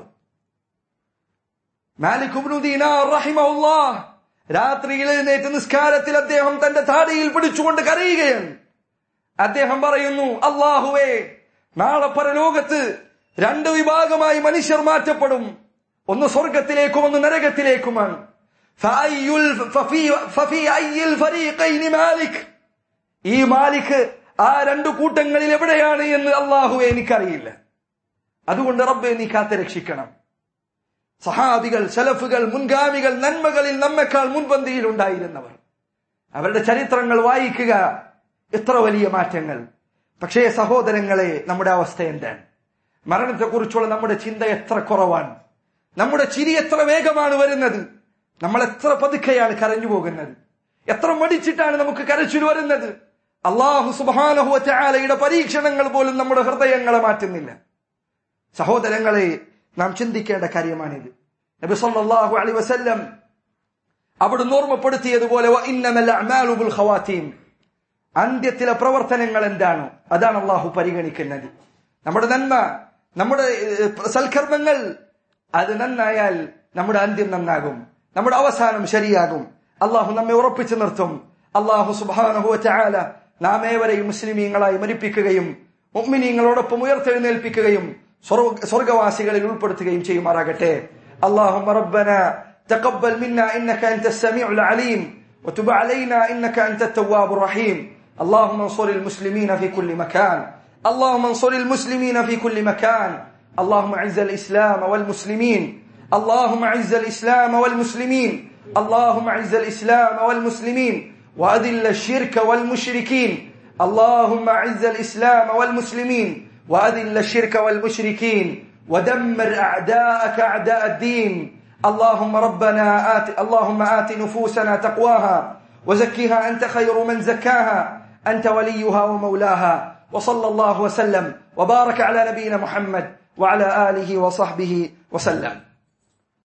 മാലിക് ഇബ്നു ദീനാർ റഹിമഹുല്ലാഹ് രാത്രിയിൽ എഴുന്നേറ്റ് നിസ്കാരത്തിൽ അദ്ദേഹം തന്റെ താടിയിൽ പിടിച്ചുകൊണ്ട് കരയുകയാണ് അദ്ദേഹം പറയുന്നു അള്ളാഹുവേ നാളെ പരലോകത്ത് രണ്ട് വിഭാഗമായി മനുഷ്യർ മാറ്റപ്പെടും ഒന്ന് സ്വർഗത്തിലേക്കും ഒന്ന് നരകത്തിലേക്കുമാണ് ഫഅയ്യുൽ- ഫഫി- ഫഫി അയ്യിൽ ഫരീഖൈനി മാലിക് ഈ മാലിക് ആ രണ്ടു കൂട്ടങ്ങളിൽ എവിടെയാണ് എന്ന് അള്ളാഹുവെ എനിക്കറിയില്ല അതുകൊണ്ട് റബ്ബെ നീ കാത്ത് രക്ഷിക്കണം സഹാബികൾ സലഫുകൾ മുൻഗാമികൾ നന്മകളിൽ നമ്മെക്കാൾ മുൻപന്തിയിൽ ഉണ്ടായിരുന്നവർ അവരുടെ ചരിത്രങ്ങൾ വായിക്കുക എത്ര വലിയ മാറ്റങ്ങൾ പക്ഷേ സഹോദരങ്ങളെ നമ്മുടെ അവസ്ഥ എന്താണ് മരണത്തെക്കുറിച്ചുള്ള നമ്മുടെ ചിന്ത എത്ര കുറവാണ് നമ്മുടെ ചിരി എത്ര വേഗമാണ് വരുന്നത് നമ്മൾ എത്ര പതുക്കെയാണ് കരഞ്ഞു പോകുന്നത് എത്ര മടിച്ചിട്ടാണ് നമുക്ക് കരച്ചിൽ വരുന്നത് അള്ളാഹു സുബാനഹുവ ചാലയുടെ പരീക്ഷണങ്ങൾ പോലും നമ്മുടെ ഹൃദയങ്ങളെ മാറ്റുന്നില്ല സഹോദരങ്ങളെ നാം ചിന്തിക്കേണ്ട കാര്യമാണിത് നബി സല്ലല്ലാഹു അലൈഹി വസല്ലം അവിടുന്ന് ഓർമ്മപ്പെടുത്തിയതുപോലെ "വ ഇന്നമൽ അഅ്മാലു ബിൽ ഖവാതീം." അന്ത്യത്തിലെ പ്രവർത്തനങ്ങൾ എന്താണ് അതാണ് അള്ളാഹു പരിഗണിക്കുന്നത് നമ്മുടെ നന്മ നമ്മുടെ ഏഹ്, സൽക്കർമ്മങ്ങൾ അത് നന്നായാൽ നമ്മുടെ അന്ത്യം നന്നാകും നമ്മുടെ അവസാനം ശരിയാകും അള്ളാഹു നമ്മെ ഉറപ്പിച്ചു നിർത്തും അള്ളാഹു സുബാനഹു ചാല നാം ഏവരെയും മുസ്ലിമീങ്ങളായി മരിപ്പിക്കുകയും മുഅ്മിനീങ്ങളോടൊപ്പം ഉയർത്തെഴുന്നേൽപ്പിക്കുകയും സ്വർഗ- സ്വർഗവാസികളിൽ ഉൾപ്പെടുത്തുകയും ചെയ്യുമാറാകട്ടെ اللهم ربنا تقبل منا انك انت السميع العليم وتب علينا إنك أنت التواب الرحيم اللهم انصر المسلمين في كل مكان اللهم انصر المسلمين في كل مكان اللهم اعز الإسلام والمسلمين اللهم اعز الإسلام والمسلمين اللهم اعز الإسلام والمسلمين وأذل الشرك والمشركين اللهم اعز الإسلام والمسلمين وأذل الشرك والمشركين ودمر أعداءك أعداء الدين اللهم ربنا آت اللهم آت نفوسنا تقواها وزكها أنت خير من زكاها أنت وليها ومولاها وصلى الله وسلم وبارك على نبينا محمد وعلى آله وصحبه وسلم